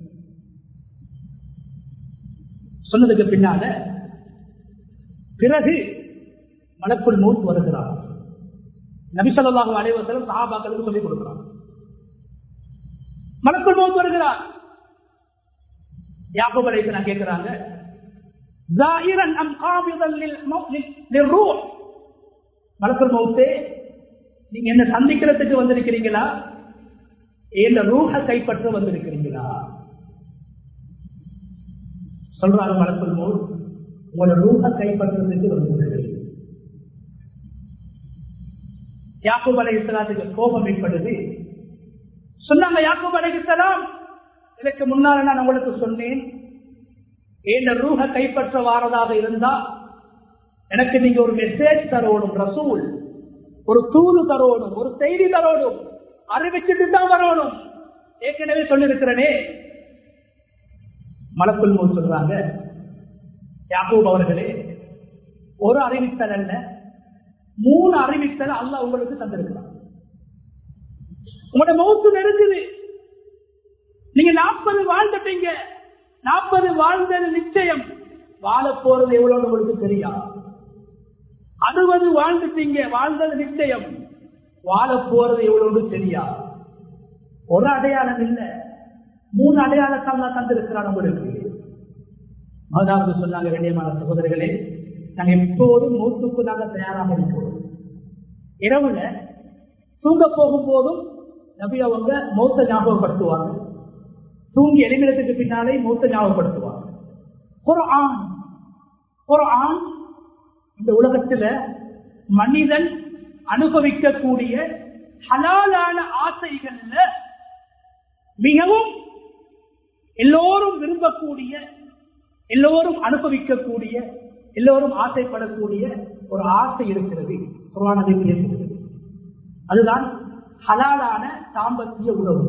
சொன்னதுக்கு பின்னால பிறகு மலக்குள் மூத் வருகிறார் நபிசல்லாஹு அனைவரும் சஹாபாக்களுக்கு சொல்லிக் கொடுக்கிறார் மலக்குள் மூத் வருகிறார் யாக்கோப் அலைஹிஸ்ஸலாம் கேக்குறாங்க ஜாயிரன் அம் காபிதல் லில் லில் ரூஹ் மலக்குள் மௌத்தே நீங்க என்ன சந்திக்கிறதுக்கு வந்திருக்கிறீங்களா இந்த ரூஹ கைப்பற்ற வந்திருக்கிறீங்களா சொல்றாங்க மலக்குள் மௌத் உங்களோட ரூஹ கைப்பற்றுறதுக்கு வந்திருக்கிறீர்கள் யாக்கூப் அலை இஸ்லாத்துக்கு கோபம் ஏற்படுது சொன்னாங்க யாக்கூப் அலை இஸ்லாம் இதற்கு முன்னால நான் உங்களுக்கு சொன்னேன் இந்த ரூஹ கைப்பற்ற வாரதாக இருந்தா எனக்கு நீங்க ஒரு மெசேஜ் தரோடும் ரசூல் ஒரு தூது தரோடும் ஒரு செய்தி தரோடும் அறிவிச்சுட்டு தான் வரணும் ஏற்கனவே சொல்லிருக்கிறனே மலக்குள் மோல் சொல்றாங்க யாக்கூப் அவர்களே ஒரு அறிவித்தல் அல்ல மூணு அறிவித்தல் அல்ல உங்களுக்கு தந்திருக்கிறார் உங்களோட மௌத்து நெருங்குது நீங்க நாற்பது வாழ்ந்துட்டீங்க நாற்பது வாழ்ந்தது நிச்சயம் வாழ போறது எவ்வளவு உங்களுக்கு தெரியா அறுபது வாழ்ந்துட்டீங்க வாழ்ந்தது நிச்சயம் வாழ போறது எவ்வளவு தெரியா ஒரு அடையாளம் இல்ல மூணு அடையாளத்தால் தந்திருக்கிறான் உங்களுக்கு அதாவது சொன்னாங்க கண்ணியமான சகோதரர்களே நாங்க எப்போதும் மூத்துக்கு நாங்க தயாராக இருக்கிறோம் இரவுல தூங்க போகும் போதும் நபி அவங்க மௌத்த ஞாபகப்படுத்துவாங்க தூங்கி எழுகிறதுக்கு பின்னாலே மூத்த ஞாபகப்படுத்துவாங்க ஒரு ஆண் ஒரு ஆண் இந்த உலகத்துல மனிதன் அனுபவிக்கக்கூடிய ஹலாலான ஆசைகள்ல மிகவும் எல்லோரும் விரும்பக்கூடிய எல்லோரும் அனுபவிக்கக்கூடிய எல்லோரும் ஆசைப்படக்கூடிய ஒரு ஆசை இருக்கிறது குரானதை பேசுகிறது அதுதான் ஹலாலான தாம்பத்திய உறவு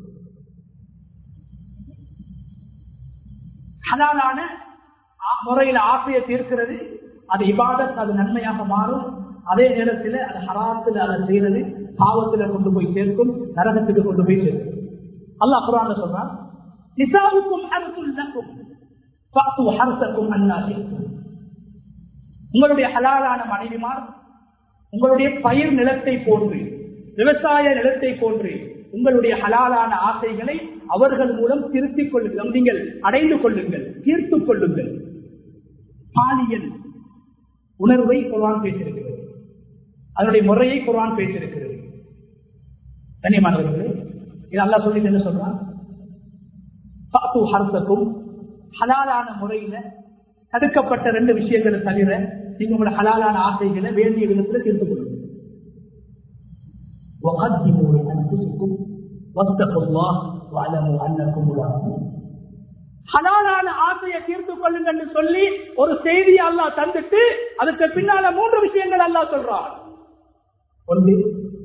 ஹலாலான முறையில் ஆசையை தீர்க்கிறது அது இபாதத் அது நன்மையாக மாறும் அதே நேரத்தில் அது ஹராத்தில் அதை செய்யறது பாவத்தில் கொண்டு போய் சேர்க்கும் நரகத்துக்கு கொண்டு போய் சேர்க்கும் அல்லாஹ் குரான் சொல்றான் நிசாவுக்கும் அரசுக்கும் ஹரசக்கும் அல்லாஹிக்கும் உங்களுடைய ஹலாலான மனைவிமார் உங்களுடைய பயிர் நிலத்தை போன்று விவசாய நிலத்தை போன்று உங்களுடைய ஹலாலான ஆசைகளை அவர்கள் மூலம் திருத்திக் கொள்ளுங்கள் நீங்கள் அடைந்து கொள்ளுங்கள் தீர்த்துக் கொள்ளுங்கள் பாலியல் உணர்வை குரான் பேசியிருக்கிறது அதனுடைய முறையை குரான் பேசியிருக்கிறது கண்ணியமானவர்களே இது அல்லா சொல்லி என்ன சொல்றான் பாத்து ஹர்த்தக்கும் ஹலாலான முறையில தடுக்கப்பட்ட ரெண்டு விஷயங்களை தவிர நீங்க உங்களோட ஹலாலான ஆசைகளை வேண்டிய விதத்துல தீர்த்து கொள்ளுங்க وقدموا لانفسكم واتقوا الله واعلموا انكم ملاقوه ஹலாலான ஆசையை தீர்த்து கொள்ளுங்கள் சொல்லி ஒரு செய்தி அல்லா தந்துட்டு அதுக்கு பின்னால மூன்று விஷயங்கள் அல்லா சொல்றான் ஒன்று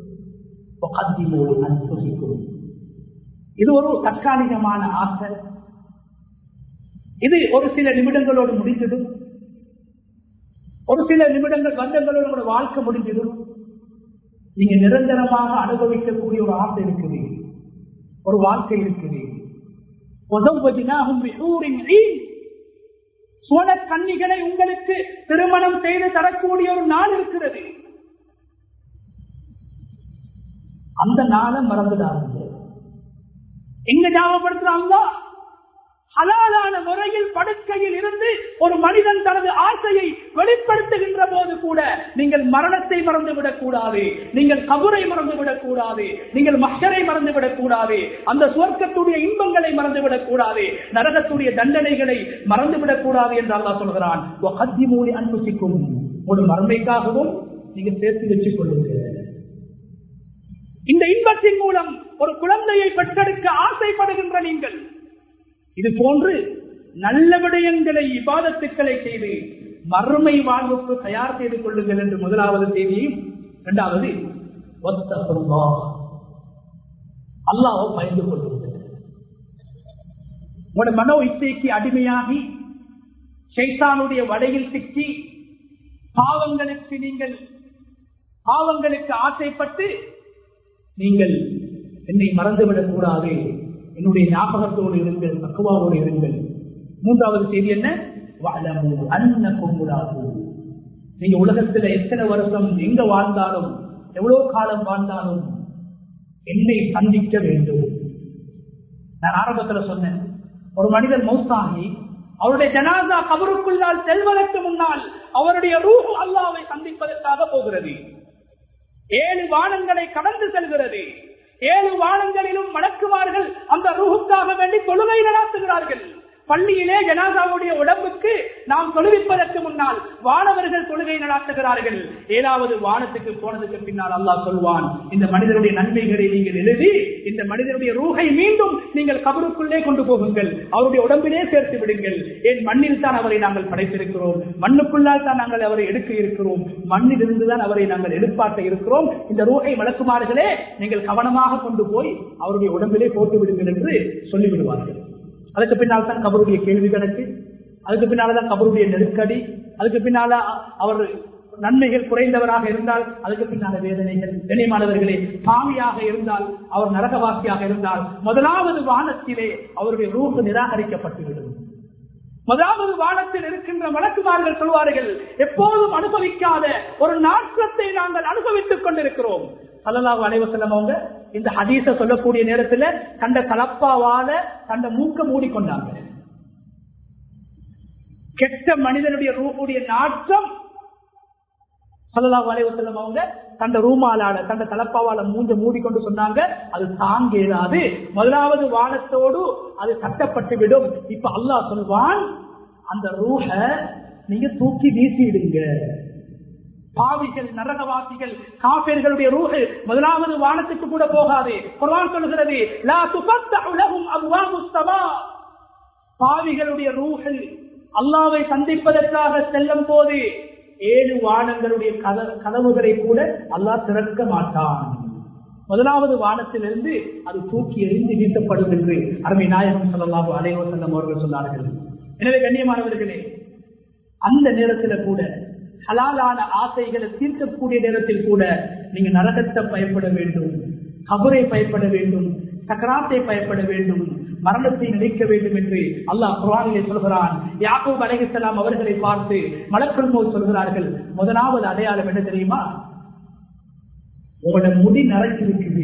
இது ஒரு தற்காலிகமான ஆசை இது ஒரு சில நிமிடங்களோடு முடிஞ்சிடும் ஒரு சில நிமிடங்கள் கண்டங்களோடு கூட வாழ்க்கை முடிஞ்சிடும் நீங்க நிரந்தரமாக அனுபவிக்கக்கூடிய ஒரு ஆசை இருக்குது ஒரு வாழ்க்கை இருக்குது சுவன கன்னிகளை உங்களுக்கு திருமணம் செய்து தரக்கூடிய ஒரு நாள் இருக்கிறது அந்த நாளை மறந்துடாதீங்க எங்க ஞாபகப்படுத்துறாங்க ஹலாலான முறையில் படுக்கையில் இருந்து ஒரு மனிதன் தனது ஆசையை வெளிப்படுத்துகின்ற போது கூட நீங்கள் மரணத்தை மறந்துவிடக் கூடாது நீங்கள் கபுரை மறந்துவிடக் கூடாது நீங்கள் மஷரை மறந்துவிடக் கூடாது அந்த சுவர்க்கத்துடைய இன்பங்களை மறந்துவிடக் கூடாது நரகத்துடைய தண்டனைகளை மறந்துவிடக் கூடாது என்று அல்லா சொல்கிறான் மூடி அன்புசிக்கும் ஒரு மறுமைக்காகவும் நீங்க சேர்த்து வச்சுக் கொள்ளுங்க இந்த இன்பத்தின் மூலம் ஒரு குழந்தையை பெற்றெடுக்க ஆசைப்படுகின்ற நீங்கள் இது போன்று நல்ல விடயங்களை இபாதத்துக்களை செய்து மறுமை வாழ்வுக்கு தயார் செய்து கொள்ளுங்கள் என்று முதலாவது செய்தியும் இரண்டாவது அல்லாவோ பயந்து கொள்ளுங்கள் உங்களோட மனோ இச்சைக்கு அடிமையாகி சைத்தானுடைய வடையில் சிக்கி பாவங்களுக்கு நீங்கள் பாவங்களுக்கு ஆசைப்பட்டு நீங்கள் என்னை மறந்துவிடக் கூடாது என்னுடைய ஞாபகத்தோடு இருங்கள் தக்குவாவோடு இருங்கள் மூன்றாவது செய்தி என்ன நீங்க உலகத்துல எத்தனை வருஷம் எங்க வாழ்ந்தாலும் எவ்வளவு காலம் வாழ்ந்தாலும் என்னை சந்திக்க வேண்டும் நான் ஆரம்பத்துல சொன்னேன் ஒரு மனிதன் மௌசாகி அவருடைய ஜனாதா கபருக்குள்ளால் செல்வதற்கு முன்னால் அவருடைய ரூஹு அல்லாவை சந்திப்பதற்காக போகிறது ஏழு வானங்களை கடந்து செல்கிறது ஏழு வானங்களிலும் மணக்குமார்கள் அந்த ரூஹுக்காக வேண்டி தொழுகை நடாத்துகிறார்கள் பள்ளியிலே ஜனாதாவுடைய உடம்புக்கு நாம் தொழுவிப்பதற்கு முன்னால் வானவர்கள் தொழுகை நடாத்துகிறார்கள் ஏழாவது வானத்துக்கு போனதுக்கு பின்னால் அல்லாஹ் சொல்வான் இந்த மனிதனுடைய நன்மைகளை நீங்கள் எழுதி இந்த மனிதனுடைய ரூகை மீண்டும் நீங்கள் கபருக்குள்ளே கொண்டு போகுங்கள் அவருடைய உடம்பிலே சேர்த்து விடுங்கள் ஏன் மண்ணில் தான் அவரை நாங்கள் படைத்திருக்கிறோம் மண்ணுக்குள்ளால் தான் நாங்கள் அவரை எடுக்க இருக்கிறோம் மண்ணில் இருந்துதான் அவரை நாங்கள் எடுப்பாட்ட இருக்கிறோம் இந்த ரூகை வழக்குமார்களே நீங்கள் கவனமாக கொண்டு போய் அவருடைய உடம்பிலே போட்டு விடுங்கள் என்று சொல்லிவிடுவார்கள் அதுக்கு பின்னால் தான் கபருடைய கேள்வி கணக்கு அதுக்கு பின்னால்தான் கபருடைய நெருக்கடி அதுக்கு பின்னால அவர் நன்மைகள் குறைந்தவராக இருந்தால் அதுக்கு பின்னால வேதனைகள் கண்ணியமானவர்களே பாவியாக இருந்தால் அவர் நரகவாசியாக இருந்தால் முதலாவது வானத்திலே அவருடைய ரூபு நிராகரிக்கப்பட்டுவிடும் முதலாவது வானத்தில் இருக்கின்ற வழக்குமார்கள் சொல்வார்கள் எப்போதும் அனுபவிக்காத ஒரு நாற்றத்தை நாங்கள் அனுபவித்துக் கொண்டிருக்கிறோம் சல்லல்லாஹு அலைவசல்லம் அவங்க இந்த ஹதீஸ சொல்லக்கூடிய நேரத்துல கண்ட கலப்பாவால கண்ட மூக்க மூடிக்கொண்டாங்க கெட்ட மனிதனுடைய ரூபுடைய நாற்றம் சல்லல்லாஹு அலைவசல்லம் அவங்க தந்த ரூமாலால தந்த தலப்பாவால மூஞ்ச மூடிக்கொண்டு சொன்னாங்க அது தாங்க இயலாது முதலாவது வானத்தோடு அது கட்டப்பட்டு விடும் இப்ப அல்லாஹ் சொல்வான் அந்த ரூஹ நீங்க தூக்கி வீசிடுங்க பாவிகள் நரகவாசிகள் காப்பேர்களுடைய ரூஹு முதலாவது வானத்துக்கு கூட போகாது குர்ஆன் சொல்கிறது லா துஃபத்தஹு லஹும் அப்வாபுஸ் ஸமா பாவிகளுடைய ரூஹில் அல்லாவை சந்திப்பதற்காக செல்லும் போது ஏழு வானங்களுடைய கதவுகளை கூட அல்லாஹ் திறக்க மாட்டான் முதலாவது வானத்திலிருந்து அது தூக்கி எறிந்து வீசப்படும் என்று அருமை நாயகம் சொல்லலாக அலைவசல்லம் அவர்கள் சொன்னார்கள் எனவே கண்ணியமானவர்களே அந்த நேரத்தில் கூட ஹலாலான ஆசைகளை தீர்க்கக்கூடிய நேரத்தில் கூட நீங்க நரகத்தை பயப்பட வேண்டும் கபரை பயப்பட வேண்டும் சக்கராத்தை பயப்பட வேண்டும் மரணத்தை நினைக்க வேண்டும் என்று அல்லாஹ் குரானிலே சொல்கிறான் யாக்கூப் அலைஹிஸ்ஸலாம் அவர்களை பார்த்து மலக்குள் போல் சொல்கிறார்கள் முதலாவது அடையாளம் என்ன தெரியுமா உங்களோட முடி நரைச்சிருக்குது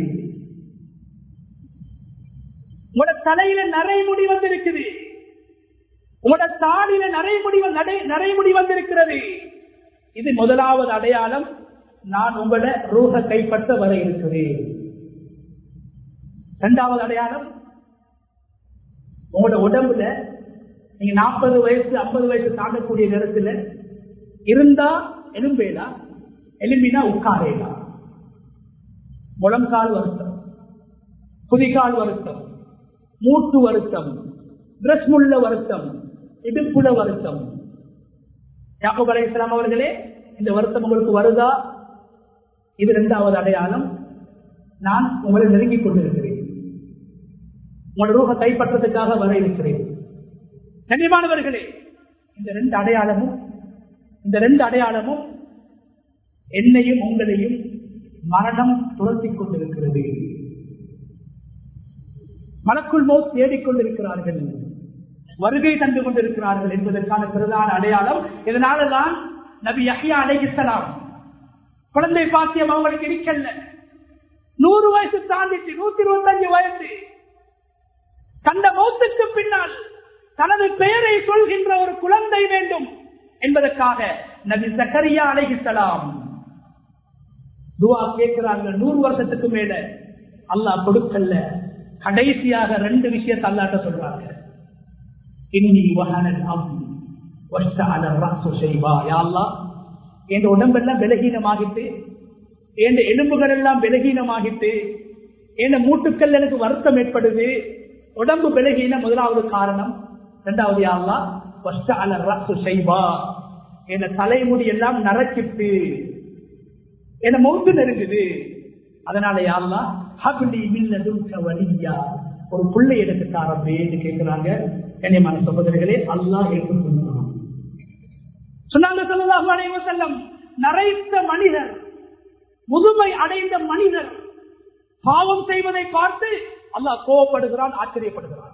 உங்களோட தலையில நரைமுடி வந்திருக்குது உங்களோட தாடியில நரைமுடி நரைமுடி வந்திருக்கிறது இது முதலாவது அடையாளம் நான் உங்களை ரூஹ கைப்பற்ற வர இருக்கிறேன் இரண்டாவது அடையாளம் உங்களோட உடம்புல நீங்க நாற்பது வயசு ஐம்பது வயசு தாண்டக்கூடிய நேரத்துல இருந்தா எலும்பேலா எலும்பினா உட்காரேலா முழங்கால் வருத்தம் குதிகால் வருத்தம் மூட்டு வருத்தம் பிரஸ்முள்ள வருத்தம் இடுப்புல வருத்தம் யாக்கோப் அலை இஸ்லாம் அவர்களே இந்த வருத்தம் உங்களுக்கு வருதா இது இரண்டாவது அடையாளம் நான் உங்களை நெருங்கிக் கொண்டிருக்கிறேன் உங்களோட ரூப கைப்பற்றதுக்காக வர இருக்கிறேன் கண்ணியமானவர்களே இந்த ரெண்டு அடையாளமும் இந்த ரெண்டு அடையாளமும் என்னையும் உங்களையும் மரணம் துரத்திக் கொண்டிருக்கிறது மனக்குள் மோத் தேடிக்கொண்டிருக்கிறார்கள் வருகை தந்து கொண்டிருக்கிறார்கள் என்பதற்கான பிரதான அடையாளம் இதனாலதான் நபி யஹ்யா அலைஹிஸ்ஸலாம் குழந்தை பாக்கியம் அவங்களுக்கு இருக்கல்ல நூறு வயசு தாண்டிட்டு நூத்தி இருபத்தி அஞ்சு வயசு கண்ட மௌத்துக்கு பின்னால் தனது பெயரை சொல்கின்ற ஒரு குழந்தை வேண்டும் என்பதற்காக நபி சக்கரியா அலைஹிஸ்ஸலாம் துவா கேட்கிறாங்க நூறு வருஷத்துக்கு மேல அல்லாஹ் கொடுக்கல கடைசியாக ரெண்டு விஷயத்தை அல்லாட்ட சொல்றாங்க இன்னி வஹனல் அம் வஷ்தஅல ரஅசு ஷைபா யா அல்லாஹ் என் உடம்பெல்லாம் பலகீனமாகிட்டு என் எலும்புகள் எல்லாம் பலகீனமாகிட்டு என் மூட்டுக்கள் எனக்கு வருத்தம் ஏற்படுது உடம்பு பலகீன முதலாவது காரணம் இரண்டாவது யா அல்லாஹ் வஷ்தஅல ரஅசு ஷைபா என் தலைமுடி எல்லாம் நரைச்சிட்டு என்ன மௌத்து நெருங்குது அதனால யாருலா ஹபிலி மில்லதுக்க வலியா ஒரு பிள்ளை எனக்கு தாரப்பே என்று கேட்கிறாங்க கண்ணியமான சகோதரர்களே அல்லாஹ் ஏற்றுக்கொண்டான் சொன்னாங்க சொல்லலாம் அனைவ செல்லம் நரைத்த மனிதர் முதுமை அடைந்த மனிதர் பாவம் செய்வதை பார்த்து அல்லாஹ் கோவப்படுகிறான் ஆச்சரியப்படுகிறான்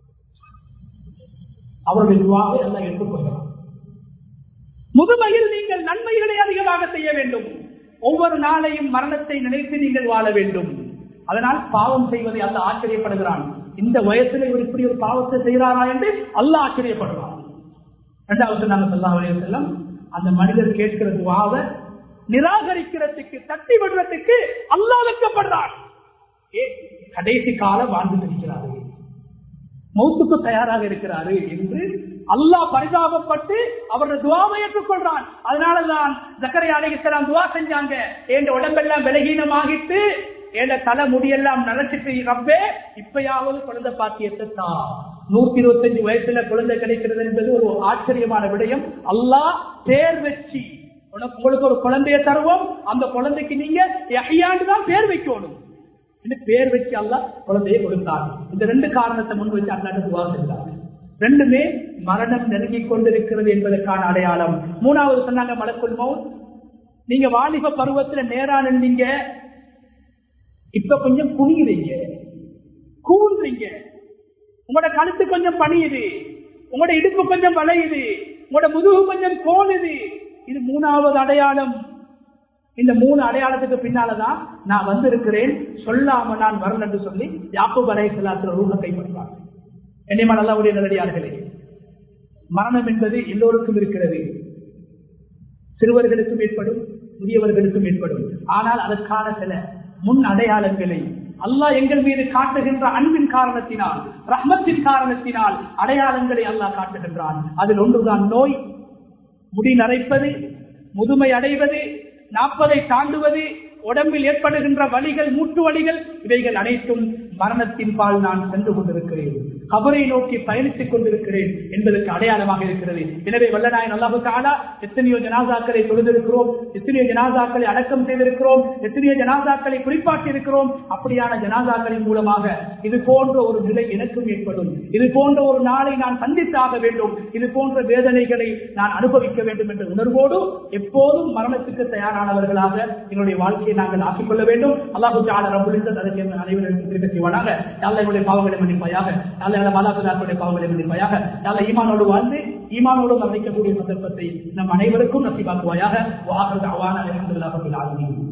அவருடைய துவாவை அல்லாஹ் ஏற்றுக்கொள்கிறான் முதுமையில் நீங்கள் நன்மைகளை அதிகமாக செய்ய வேண்டும் ஒவ்வொரு நாளையும் மரணத்தை நினைத்து நீங்கள் வாழ வேண்டும் அதனால் பாவம் செய்வதை அல்ல ஆச்சரியப்படுகிறான் இந்த வயசுல இவர் இப்படி ஒரு பாவத்தை செய்கிறாரா என்று அல்ல ஆச்சரியப்படுறான் இரண்டாவது நாங்கள் சொல்லா செல்லம் அந்த மனிதர் கேட்கிற துவாவ நிராகரிக்கிறதுக்கு தட்டி விடுறதுக்கு அல்லா வைக்கப்படுறான் ஏ கடைசி காலம் வாழ்ந்து இருக்கிறாரு மௌத்துக்கு தயாராக இருக்கிறாரு என்று அல்லாஹ் பரிதாபப்பட்டு அவரது துவாவை ஏற்றுக்கொள்றான் அதனாலதான் ஜக்கரை அலைகிஸ்லாம் துவா செஞ்சாங்க என் உடம்பெல்லாம் விலகீனமாகிட்டு என் தலை முடியெல்லாம் நினைச்சிட்டு ரப்பே இப்பயாவது குழந்தை பாக்கியத்தை தான் நூத்தி இருபத்தி அஞ்சு வயசுல குழந்தை கிடைக்கிறது என்பது ஒரு ஆச்சரியமான விடயம் அல்லாஹ் பேர் வச்சு உனக்கு உங்களுக்கு ஒரு குழந்தைய தருவோம் அந்த குழந்தைக்கு நீங்க எஹையாண்டு தான் பேர் வைக்கணும் பேர் வச்சு அல்லா குழந்தையை கொடுத்தார் இந்த ரெண்டு காரணத்தை முன் வச்சு அல்லாட்ட துவா செஞ்சாங்க ரெண்டுமே மரணம் நெருங்கிக் கொண்டிருக்கிறது என்பதற்கான அடையாளம் மூணாவது சொன்னாங்க மலக்குள் மவுன் நீங்க வாலிப பருவத்துல நேரா நின்றீங்க இப்ப கொஞ்சம் குனியுறீங்க கூன்றீங்க உங்களோட கழுத்து கொஞ்சம் பணியுது உங்களோட இடுப்பு கொஞ்சம் வளையுது உங்களோட முதுகு கொஞ்சம் கோணுது இது மூணாவது அடையாளம் இந்த மூணு அடையாளத்துக்கு பின்னாலதான் நான் வந்திருக்கிறேன் சொல்லாம நான் வரல என்று சொல்லி யாப்பு வரை செல்லாத்துல ரூப கைப்பற்றாங்க என்னைமா நல்லாவுடைய நல்லடியார்களே மரணம் என்பது எல்லோருக்கும் இருக்கிறது சிறுவர்களுக்கும் ஏற்படும் முதியவர்களுக்கும் ஏற்படும் ஆனால் அதற்கான சில முன் அடையாளங்களை அல்லாஹ் எங்கள் மீது காட்டுகின்ற அன்பின் காரணத்தினால் ரஹ்மத்தின் காரணத்தினால் அடையாளங்களை அல்லாஹ் காட்டுகின்றான் அதில் ஒன்றுதான் நோய் முடி நரைப்பது முதுமை அடைவது நாற்பதை தாண்டுவது உடம்பில் ஏற்படுகின்ற வழிகள் மூட்டு வழிகள் இவைகள் அனைத்தும் மரணத்தின் பால் நான் சென்று கொண்டிருக்கிறேன் கபரை நோக்கி பயணித்துக் கொண்டிருக்கிறேன் என்பதற்கு அடையாளமாக இருக்கிறது எனவே வல்லநாயன் அல்லாஹு தாலா எத்தனையோ ஜனாசாக்களை தொழுதிருக்கிறோம் எத்தனையோ ஜனாசாக்களை அடக்கம் செய்திருக்கிறோம் எத்தனையோ ஜனாசாக்களை குறிப்பாட்டி இருக்கிறோம் அப்படியான ஜனாசாக்களின் மூலமாக இது போன்ற ஒரு நிலை எனக்கும் ஏற்படும் இது போன்ற ஒரு நாளை நான் சந்தித்தாக வேண்டும் இது போன்ற வேதனைகளை நான் அனுபவிக்க வேண்டும் என்ற உணர்வோடு எப்போதும் மரணத்துக்கு தயாரானவர்களாக என்னுடைய வாழ்க்கையை நாங்கள் ஆக்கிக் கொள்ள வேண்டும் அல்லாஹு தாலா ரபுலிந்த அதற்கு அனைவரும் திருக்க செய்வானாக யாழ்லையுடைய பாவங்களை மன்னிப்பாயாக யாழ்லை மாதாபிதாக்களுடைய பாவங்களை மன்னிப்பாயாக யாழ்லை ஈமானோடு வாழ்ந்து ஈமானோடு மன்னிக்கக்கூடிய சந்தர்ப்பத்தை நம் அனைவருக்கும் நசிபாக்குவாயாக வாகன அவான அலமதுல்லாஹில் ஆலமீன்